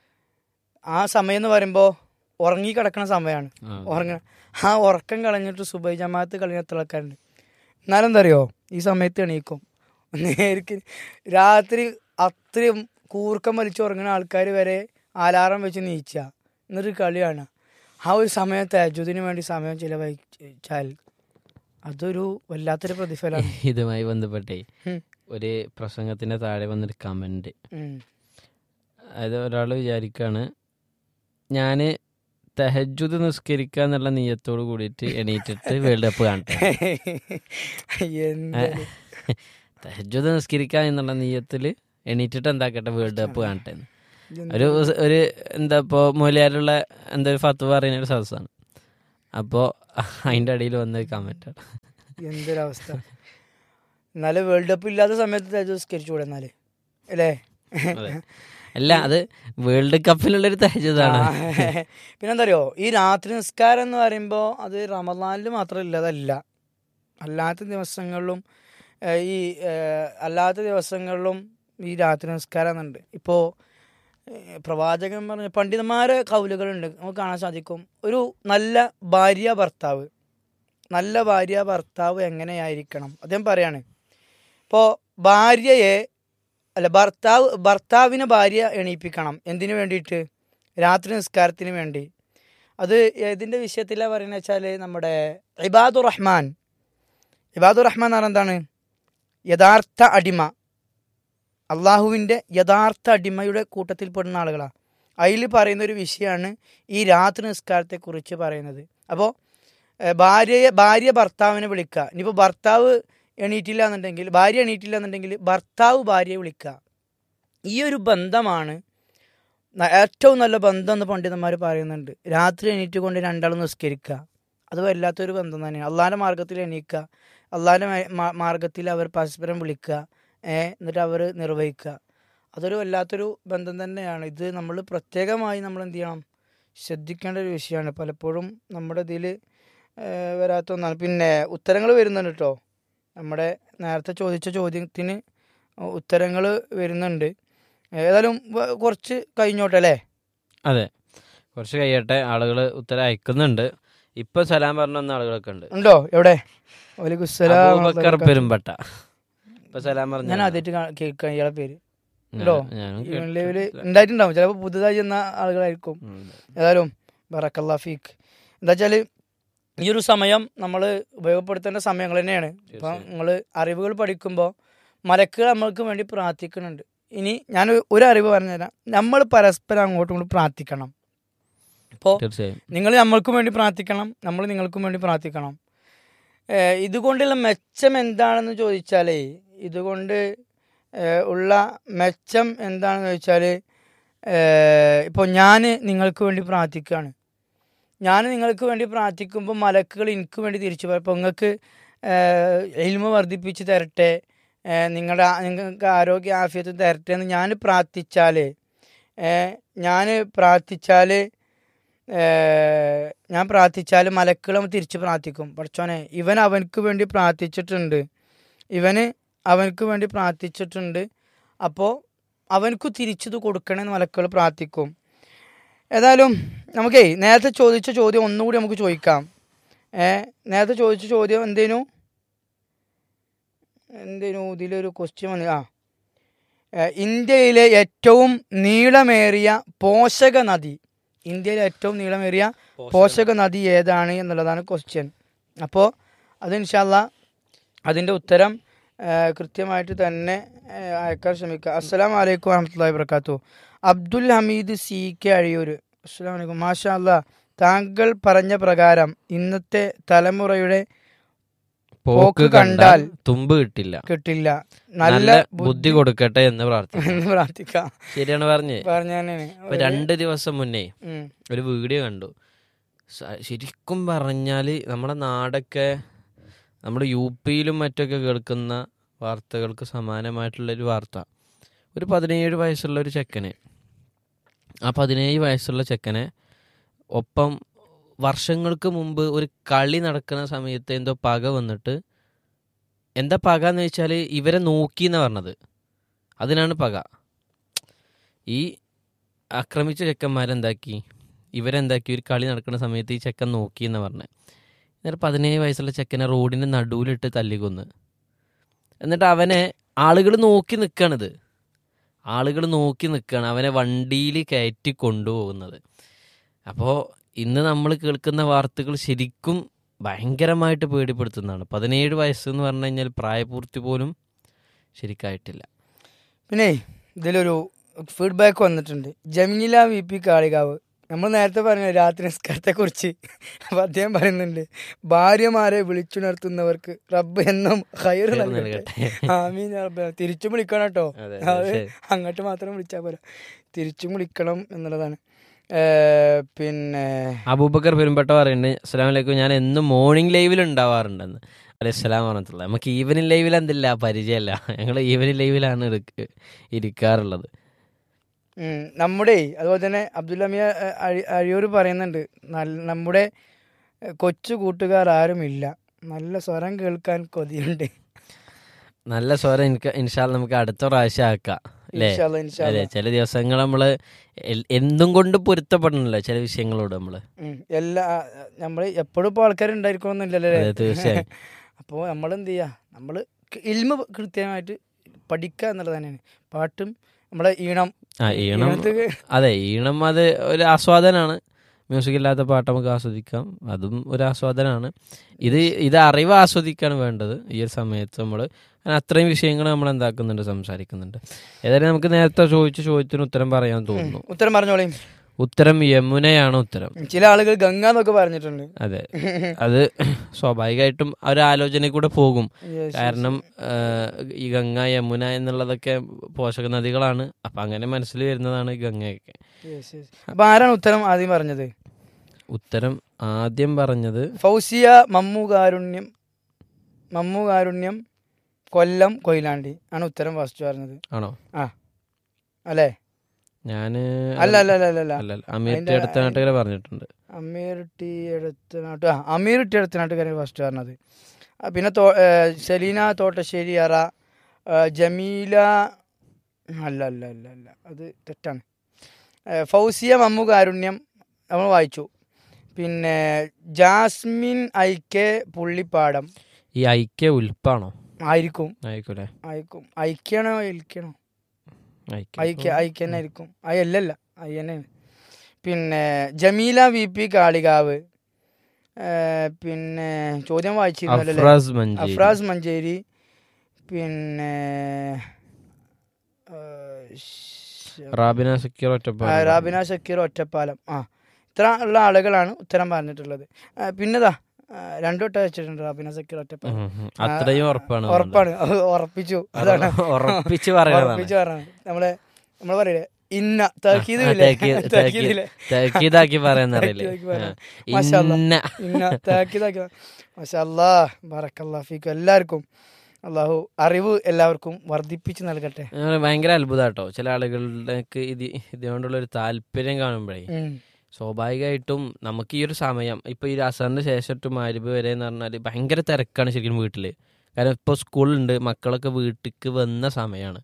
ആ സമയം എന്ന് പറയുമ്പോൾ ഉറങ്ങി കിടക്കുന്ന സമയമാണ് ആ, ഉറങ്ങ ആ ഉറക്കം കളഞ്ഞിട്ട് സുബൈ ജമാഅത്ത് കളിഞ്ഞ എത്ര ആൾക്കാരുണ്ട് എന്നാലും എന്താ അറിയോ ഈ സമയത്ത് എണീക്കും നേരിക്ക് രാത്രി അത്രയും കൂർക്കം വലിച്ച് ഉറങ്ങുന്ന ആൾക്കാർ വരെ അലാറം വെച്ച് നീച്ച എന്നിട്ട് കളിയാണ് ആ ഒരു സമയം തേജുദിന് വേണ്ടി സമയം ചിലവഴിച്ചാൽ അതൊരു വല്ലാത്തൊരു പ്രതിഫലമാണ് ഇതുമായി ബന്ധപ്പെട്ടേ ഉം. ഒരു പ്രസംഗത്തിന്റെ താഴെ വന്നൊരു കമന്റ് ഉം. അതായത് ഒരാൾ വിചാരിക്കാണ് ഞാന് തെഹജുദ് നിസ്കരിക്കുക എന്നുള്ള നീയത്തോട് കൂടിയിട്ട് എണീറ്റിട്ട് വേൾഡ് കപ്പ് കാണട്ടെ എന്തൊരു തെഹജുദ് നിസ്കരിക്കുക എന്നുള്ള നീയത്തിൽ എണീറ്റിട്ട് എന്താക്കട്ടെ വേൾഡ് കപ്പ് കാണട്ടെ എന്ന്. ഒരു ഒരു എന്താ ഇപ്പോൾ മൂലയാരുള്ള എന്താ ഒരു ഫത്ത് പറയുന്ന ഒരു സദസ്സാണ് അപ്പോൾ അതിൻ്റെ അടിയിൽ വന്ന കമൻറ്റ് എന്തൊരവസ്ഥ എന്നാല് വേൾഡ് കപ്പ് ഇല്ലാത്ത സമയത്ത് തഹജുസ്കരിച്ചുകൂടെ എന്നാല് അല്ലേ അതെ. അല്ല അത് വേൾഡ് കപ്പിലുള്ളൊരു തഹജതാണ് ആ, പിന്നെന്താ അറിയോ ഈ രാത്രി നിസ്കാരം എന്ന് പറയുമ്പോൾ അത് റമദാനിൽ മാത്രമല്ല അതല്ല അല്ലാത്ത ദിവസങ്ങളിലും ഏഹ്, ഈ ഏഹ്, അല്ലാത്ത ദിവസങ്ങളിലും ഈ രാത്രി നിസ്കാരം എന്നുണ്ട് ഇപ്പോൾ പ്രവാചകൻ പറഞ്ഞ പണ്ഡിതന്മാരെ കൗലുകളുണ്ട് നമുക്ക് കാണാൻ സാധിക്കും ഒരു നല്ല ഭാര്യ ഭർത്താവ് നല്ല ഭാര്യ ഭർത്താവ് എങ്ങനെയായിരിക്കണം അദ്ദേഹം പറയാണ് ഇപ്പോൾ ഭാര്യയെ അല്ല ഭർത്താവ് ഭർത്താവിനെ ഭാര്യ എണീപ്പിക്കണം എന്തിനു വേണ്ടിയിട്ട് രാത്രി നിസ്കാരത്തിന് വേണ്ടി അത് ഏതിൻ്റെ വിഷയത്തിലാണ് പറയുന്നത് വെച്ചാൽ നമ്മുടെ ഇബാദുർ റഹ്മാൻ ഇബാദുർ റഹ്മാൻ എന്ന് പറഞ്ഞാൽ എന്താണ് യഥാർത്ഥ അടിമ അള്ളാഹുവിൻ്റെ യഥാർത്ഥ അടിമയുടെ കൂട്ടത്തിൽപ്പെടുന്ന ആളുകളാണ് അതിൽ പറയുന്ന ഒരു വിഷയമാണ് ഈ രാത്രി നിസ്കാരത്തെക്കുറിച്ച് പറയുന്നത് അപ്പോൾ ഭാര്യയെ ഭാര്യ ഭർത്താവിനെ വിളിക്കുക ഇനിയിപ്പോൾ ഭർത്താവ് എണീറ്റില്ല എന്നുണ്ടെങ്കിൽ ഭാര്യ എണീറ്റില്ല എന്നുണ്ടെങ്കിൽ ഭർത്താവ് ഭാര്യയെ വിളിക്കുക ഈ ഒരു ബന്ധമാണ് ന- ഏറ്റവും നല്ല ബന്ധം എന്ന് പണ്ഡിതന്മാർ പറയുന്നുണ്ട് രാത്രി എണീറ്റ് കൊണ്ട് രണ്ടാളും നിസ്കരിക്കുക അത് വല്ലാത്തൊരു ബന്ധം തന്നെയാണ് അള്ളാഹിൻ്റെ മാർഗത്തിൽ എണീക്കുക അള്ളാഹിൻ്റെ മാർഗത്തിൽ അവർ പരസ്പരം വിളിക്കുക ഏ എന്നിട്ട് അവർ നിർവഹിക്കുക അതൊരു വല്ലാത്തൊരു ബന്ധം തന്നെയാണ് ഇത് നമ്മൾ പ്രത്യേകമായി നമ്മൾ എന്ത് ചെയ്യണം ശ്രദ്ധിക്കേണ്ട ഒരു വിഷയമാണ് പലപ്പോഴും നമ്മുടെ ഇതിൽ വരാത്ത ഒന്നാണ് പിന്നെ ഉത്തരങ്ങൾ വരുന്നുണ്ട് കേട്ടോ നമ്മുടെ നേരത്തെ ചോദിച്ച ചോദ്യത്തിന് ഉത്തരങ്ങൾ വരുന്നുണ്ട് ഏതായാലും വ- കുറച്ച് കഴിഞ്ഞോട്ടെ അല്ലേ അതെ കുറച്ച് കഴിയട്ടെ ആളുകൾ ഉത്തരം അയക്കുന്നുണ്ട് ഇപ്പൊ സലാം പറഞ്ഞു വന്ന ആളുകളൊക്കെ ഉണ്ട് ഉണ്ടോ എവിടെ വലൈക്കും സ്സലാം അബൂബക്കർ വറഹ്മത്തുള്ളാഹി പെരുമ്പട്ട ഇപ്പൊ സലാം പറഞ്ഞു ഞാൻ ആദ്യമായിട്ട് കേൾക്കാം ഇയാളെ പേര് ഞാൻ- ഉണ്ടോ? ഞാനും ഈ കേട്ടിട്ടില്ല. ലെവല് ഉണ്ടായിട്ടുണ്ടാവും ചിലപ്പോൾ പുതുതായി ചെന്ന ആളുകളായിരിക്കും ഉം. ഏതായാലും ബറക്കല്ലാ ഫീക്ക് എന്താ വെച്ചാൽ ഈ ഒരു സമയം നമ്മൾ ഉപയോഗപ്പെടുത്തേണ്ട സമയങ്ങൾ തന്നെയാണ് ഇപ്പം തീർച്ചയായും. നിങ്ങൾ അറിവുകൾ പഠിക്കുമ്പോൾ മലക്കുകൾ നമ്മൾക്ക് വേണ്ടി പ്രാർത്ഥിക്കുന്നുണ്ട് ഇനി ഞാൻ ഒരു അറിവ് പറഞ്ഞുതരാം നമ്മൾ പരസ്പരം അങ്ങോട്ടും ഇങ്ങോട്ടും പ്രാർത്ഥിക്കണം ഇപ്പോൾ തീർച്ചയായും നിങ്ങൾ നമ്മൾക്കും വേണ്ടി പ്രാർത്ഥിക്കണം നമ്മൾ നിങ്ങൾക്കും വേണ്ടി പ്രാർത്ഥിക്കണം ഏഹ് ഇതുകൊണ്ടുള്ള മെച്ചം എന്താണെന്ന് ചോദിച്ചാലേ ഇതുകൊണ്ട് ഏഹ് ഉള്ള മെച്ചം എന്താണെന്ന് ചോദിച്ചാൽ ഇപ്പോൾ ഞാൻ നിങ്ങൾക്ക് വേണ്ടി പ്രാർത്ഥിക്കുകയാണ് ഞാൻ നിങ്ങൾക്ക് വേണ്ടി പ്രാർത്ഥിക്കുമ്പോൾ മലക്കുകൾ എനിക്ക് വേണ്ടി തിരിച്ചു പറയും അപ്പോൾ നിങ്ങൾക്ക് എൽമ വർദ്ധിപ്പിച്ച് തരട്ടെ ഏഹ് നിങ്ങളുടെ ആ- നിങ്ങൾക്ക് ആരോഗ്യ ആഫിയത്ത് തരട്ടെ എന്ന് ഞാൻ പ്രാർത്ഥിച്ചാൽ ഞാൻ പ്രാർത്ഥിച്ചാൽ ഏഹ് ഞാൻ പ്രാർത്ഥിച്ചാൽ മലക്കുളം തിരിച്ച് പ്രാർത്ഥിക്കും പഠിച്ചോനെ ഇവൻ അവനക്ക് വേണ്ടി പ്രാർത്ഥിച്ചിട്ടുണ്ട് ഇവന് അവനക്ക് വേണ്ടി പ്രാർത്ഥിച്ചിട്ടുണ്ട് അപ്പോൾ അവനക്ക് തിരിച്ചത് കൊടുക്കണമെന്ന് മലക്കുകൾ പ്രാർത്ഥിക്കും ഏതായാലും നമുക്കേ നേരത്തെ ചോദിച്ച ചോദ്യം ഒന്നുകൂടി നമുക്ക് ചോദിക്കാം ഏ നേരത്തെ ചോദിച്ച ചോദ്യം എന്തേനു എന്തേനു ഇതിലൊരു ക്വസ്റ്റ്യൻ വന്നു ആ ഏ, ഇന്ത്യയിലെ ഏറ്റവും നീളമേറിയ പോഷക നദി ഇന്ത്യയിലെ ഏറ്റവും നീളമേറിയ പോഷക നദി ഏതാണ് എന്നുള്ളതാണ് ക്വസ്റ്റ്യൻ അപ്പോൾ അത് ഇൻഷാല്ല അതിൻ്റെ ഉത്തരം ആ, കൃത്യമായിട്ട് തന്നെ ആ, അയക്കാൻ ശ്രമിക്കുക അസ്സലാം വലൈക്കും വറഹമത്തല്ലാ വർക്കാത്തു അബ്ദുൽ ഹമീദ് സി കെ അഴിയൂർ അസ്സലാം വലൈക്കും മാഷാ അല്ലാ താങ്കൾ പറഞ്ഞ പ്രകാരം ഇന്നത്തെ തലമുറയുടെ പോക്ക് കണ്ടാൽ തുമ്പ് കിട്ടില്ല കിട്ടില്ല നല്ല നല്ല ബുദ്ധി കൊടുക്കട്ടെ എന്ന് പ്രാർത്ഥിക്കും എന്ന് പ്രാർത്ഥിക്കാം ശരിയാണ് പറഞ്ഞേ പറഞ്ഞ തന്നെയാണ് ഇപ്പൊ രണ്ട് ദിവസം മുന്നേ ഉം. ഒരു വീഡിയോ കണ്ടു സ- ശരിക്കും പറഞ്ഞാല് നമ്മുടെ നാടൊക്കെ നമ്മുടെ യു പിയിലും മറ്റൊക്കെ കേൾക്കുന്ന വാർത്തകൾക്ക് സമാനമായിട്ടുള്ളൊരു വാർത്ത ഒരു പതിനേഴ് വയസ്സുള്ള ഒരു ചെക്കന് ആ പതിനേഴ് വയസ്സുള്ള ചെക്കനെ ഒപ്പം വർഷങ്ങൾക്ക് മുമ്പ് ഒരു കളി നടക്കുന്ന സമയത്ത് എന്തോ പക വന്നിട്ട് എന്താ പക എന്ന് വെച്ചാൽ ഇവരെ നോക്കി എന്ന് പറഞ്ഞത് അതിനാണ് പക ഈ ആക്രമിച്ച ചെക്കന്മാരെന്താക്കി ഇവരെന്താക്കി ഒരു കളി നടക്കുന്ന സമയത്ത് ഈ ചെക്കൻ നോക്കി എന്ന് പറഞ്ഞത് എന്നിട്ട് പതിനേഴ് വയസ്സുള്ള ചെക്കനെ റോഡിൻ്റെ നടുവിലിട്ട് തല്ലിക്കൊന്ന് എന്നിട്ട് അവനെ ആളുകൾ നോക്കി നിൽക്കണത് ആളുകൾ നോക്കി നിൽക്കുകയാണ് അവനെ വണ്ടിയിൽ കയറ്റി കൊണ്ടുപോകുന്നത് അപ്പോൾ ഇന്ന് നമ്മൾ കേൾക്കുന്ന വാർത്തകൾ ശരിക്കും ഭയങ്കരമായിട്ട് പേടിപ്പെടുത്തുന്നതാണ് പതിനേഴ് വയസ്സ് എന്ന് പറഞ്ഞു കഴിഞ്ഞാൽ പ്രായപൂർത്തി പോലും ശരിക്കായിട്ടില്ല പിന്നെ ഇതിലൊരു ഫീഡ്ബാക്ക് വന്നിട്ടുണ്ട് ജമീല വി പി കാളികാവ് നമ്മൾ നേരത്തെ പറഞ്ഞു രാത്രി നിസ്കാരത്തെ കുറിച്ച് അപ്പൊ അദ്ദേഹം പറയുന്നുണ്ട് ഭാര്യമാരെ വിളിച്ചുണർത്തുന്നവർക്ക് റബ്ബ് എന്നും ഹൈർ ഹൈർ നൽകട്ടെ നൽകട്ടെ. ആമീൻ യാ റബ്ബേ. തിരിച്ചും വിളിക്കണം കേട്ടോ അതെ, അത് ശരി. അങ്ങോട്ട് മാത്രം വിളിച്ചാൽ പോരാ തിരിച്ചും വിളിക്കണം എന്നുള്ളതാണ് ഏ, പിന്നെ അബൂബക്കർ പെരുമ്പട്ട പറയുന്നുണ്ട് അസ്സലാം വലൈക്കും ഞാൻ എന്നും മോർണിംഗ് ലൈവിൽ ഉണ്ടാവാറുണ്ടെന്ന് അലൈഹി സ്വലാം പറഞ്ഞിട്ടുള്ളത് നമുക്ക് ഈവനിങ് ലൈവിൽ എന്തില്ല പരിചയമല്ല ഞങ്ങൾ ഈവനിങ് ലൈവിലാണ് എടുക്ക- ഇരിക്കാറുള്ളത് ഉം, നമ്മുടെ അതുപോലെ തന്നെ അബ്ദുല്ലമിയ അഴിയൂർ പറയുന്നുണ്ട് നല്ല നമ്മുടെ ഏ, കൊച്ചു കൂട്ടുകാർ ആരുമില്ല നല്ല സ്വരം കേൾക്കാൻ കൊതിയുണ്ട് നല്ല സ്വരം എനിക്ക് ഇൻഷാല് നമുക്ക് അടുത്ത പ്രാവശ്യം ആക്കാം അല്ലേ ഇൻഷാല്ലാ, ഇൻഷാല്ലാ. അതെ ചില ദിവസങ്ങൾ നമ്മള് എൽ- എന്തും കൊണ്ട് പൊരുത്തപ്പെടണല്ലോ ചില വിഷയങ്ങളോട് നമ്മള് ഉം, എല്ലാ നമ്മൾ എപ്പോഴും ഇപ്പോൾ ആൾക്കാരുണ്ടായിരിക്കണമെന്നില്ലല്ലോ അതെ, തീർച്ചയായും. അപ്പോൾ നമ്മൾ എന്ത് ചെയ്യുക നമ്മൾ ഇൽമ കൃത്യമായിട്ട് പഠിക്കുക എന്നുള്ളത് തന്നെയാണ് പാട്ടും നമ്മളെ ഈണം ആ ഈണം ഈണത്തിന് അതെ ഈണം അത് ഒരു ആസ്വാദനാണ് മ്യൂസിക് ഇല്ലാത്ത പാട്ട് നമുക്ക് ആസ്വദിക്കാം അതും ഒരു ആസ്വാദനാണ് ഇത് ഇത് അറിവ് ആസ്വദിക്കാണ് വേണ്ടത് ഈ ഒരു സമയത്ത് നമ്മൾ അത്രയും വിഷയങ്ങൾ നമ്മൾ എന്താക്കുന്നുണ്ട് സംസാരിക്കുന്നുണ്ട് ഏതായാലും നമുക്ക് നേരത്തെ ചോദിച്ച ചോദ്യത്തിന് ഉത്തരം പറയാൻ തോന്നുന്നു ഉത്തരം പറഞ്ഞോളീം ഉത്തരം യമുനയാണ് ഉത്തരം ചില ആളുകൾ ഗംഗ എന്നൊക്കെ പറഞ്ഞിട്ടുണ്ട് അതെ അത് സ്വാഭാവികമായിട്ടും ആ ഒരു ആലോചനയിൽ കൂടെ പോകും Yes, കാരണം ആ, ഈ ഗംഗ യമുന എന്നുള്ളതൊക്കെ പോഷക നദികളാണ് അപ്പൊ അങ്ങനെ മനസ്സിൽ വരുന്നതാണ് ഈ ഗംഗയൊക്കെ yes, yes. അപ്പൊ ആരാണ് ഉത്തരം ആദ്യം പറഞ്ഞത് ഉത്തരം ആദ്യം പറഞ്ഞത് ഫൗസിയ മമ്മുകാരുണ്യം മമ്മുകാരുണ്യം കൊല്ലം കൊയിലാണ്ടി ആണ് ഉത്തരം ഫസ്റ്റ് പറഞ്ഞത് ആണോ അല്ലേ ഞാന് അല്ല അല്ല അല്ല അല്ല അല്ല അല്ല അമീർ അതിന്റെ- അടുത്ത നാട്ടുകാരെ പറഞ്ഞിട്ടുണ്ട് അമീർ ടി എടുത്തനാട്ട് ആ അമീർ ടി എടുത്തനാട്ടുകാരൻ ഫസ്റ്റ് പറഞ്ഞത് ആ, പിന്നെ തോ ഏ, സെലീന തോട്ടശ്ശേരി അറ ഏ, ജമീല അല്ല അല്ല അല്ല അല്ല അത് തെറ്റാണ് ഏ, ഫൗസിയ മമ്മുകാരുണ്യം നമ്മൾ വായിച്ചു പിന്നെ ജാസ്മിൻ ഐക്കെ പുള്ളിപ്പാടം ഈ ഐക്യ ഉൽപ്പാണോ ആയിരിക്കും ആയിക്കോട്ടെ ആയിരിക്കും ഐക്യാണോ എൽക്കാണോ ഐക്യ ഐക്യ ഐക്യ തന്നെ ആയിരിക്കും ഐ അല്ലല്ല ഐ തന്നെയാണ് പിന്നെ ജമീല വി പി കാളികാവ് ഏ, പിന്നെ ചോദ്യം വായിച്ചിരുന്നല്ലേ അഫ്രാസ് മഞ്ചേരി അഫ്രാസ് മഞ്ചേരി പിന്നെ ഏ, ശ- റാബിന സക്കീർ ആ, ഒറ്റപ്പാലം റാബിന ഷക്കീർ ഒറ്റപ്പാലം ആ ഇത്ര ഉള്ള ആളുകളാണ് ഉത്തരം പറഞ്ഞിട്ടുള്ളത് ആ, പിന്നെതാ ആ, രണ്ടു വട്ടം വെച്ചിട്ടുണ്ട് റാബിന സക്കീർ ഒറ്റപ്പാലം ഉം, ഉം. അത്രയും ഉറപ്പാണ് ഉറപ്പാണ് അത് ഉറപ്പിച്ചു അതാണ് ഉറപ്പിച്ച് പറയണതാണ് ഉറപ്പിച്ചു പറഞ്ഞത് നമ്മളെ നമ്മൾ പറയില്ലേ ഇന്ന താക്കീത് ആ, ഇല്ലേ? താക്കീത്, താക്കീതില്ലേ? താക്കീതാക്കി പറയാന്നറിയില്ലേ താക്കീതാക്കി പറയാം. ആ. മാഷാ അല്ലാ. ഇന്ന ഇന്ന താക്കീതാക്കി മാഷാ ബറക്കല്ലാ ഫീക്കും എല്ലാവർക്കും അള്ളാഹു അറിവ് എല്ലാവർക്കും വർദ്ധിപ്പിച്ച് നൽകട്ടെ ഞങ്ങള് ഭയങ്കര അത്ഭുതാട്ടോ ചില ആളുകളുടെക്ക് ഇത് ഇതിനോടുള്ള ഒരു താല്പര്യം കാണുമ്പോഴേ ഉം. സ്വാഭാവികമായിട്ടും നമുക്ക് ഈ ഒരു സമയം ഇപ്പൊ ഈ അസറിന് ശേഷം ടു മാരിബ് വരെ എന്ന് പറഞ്ഞാൽ ഭയങ്കര തിരക്കാണ് ശരിക്കും വീട്ടില് കാരണം ഇപ്പോൾ സ്കൂളുണ്ട് മക്കളൊക്കെ വീട്ടിക്ക് വന്ന സമയമാണ്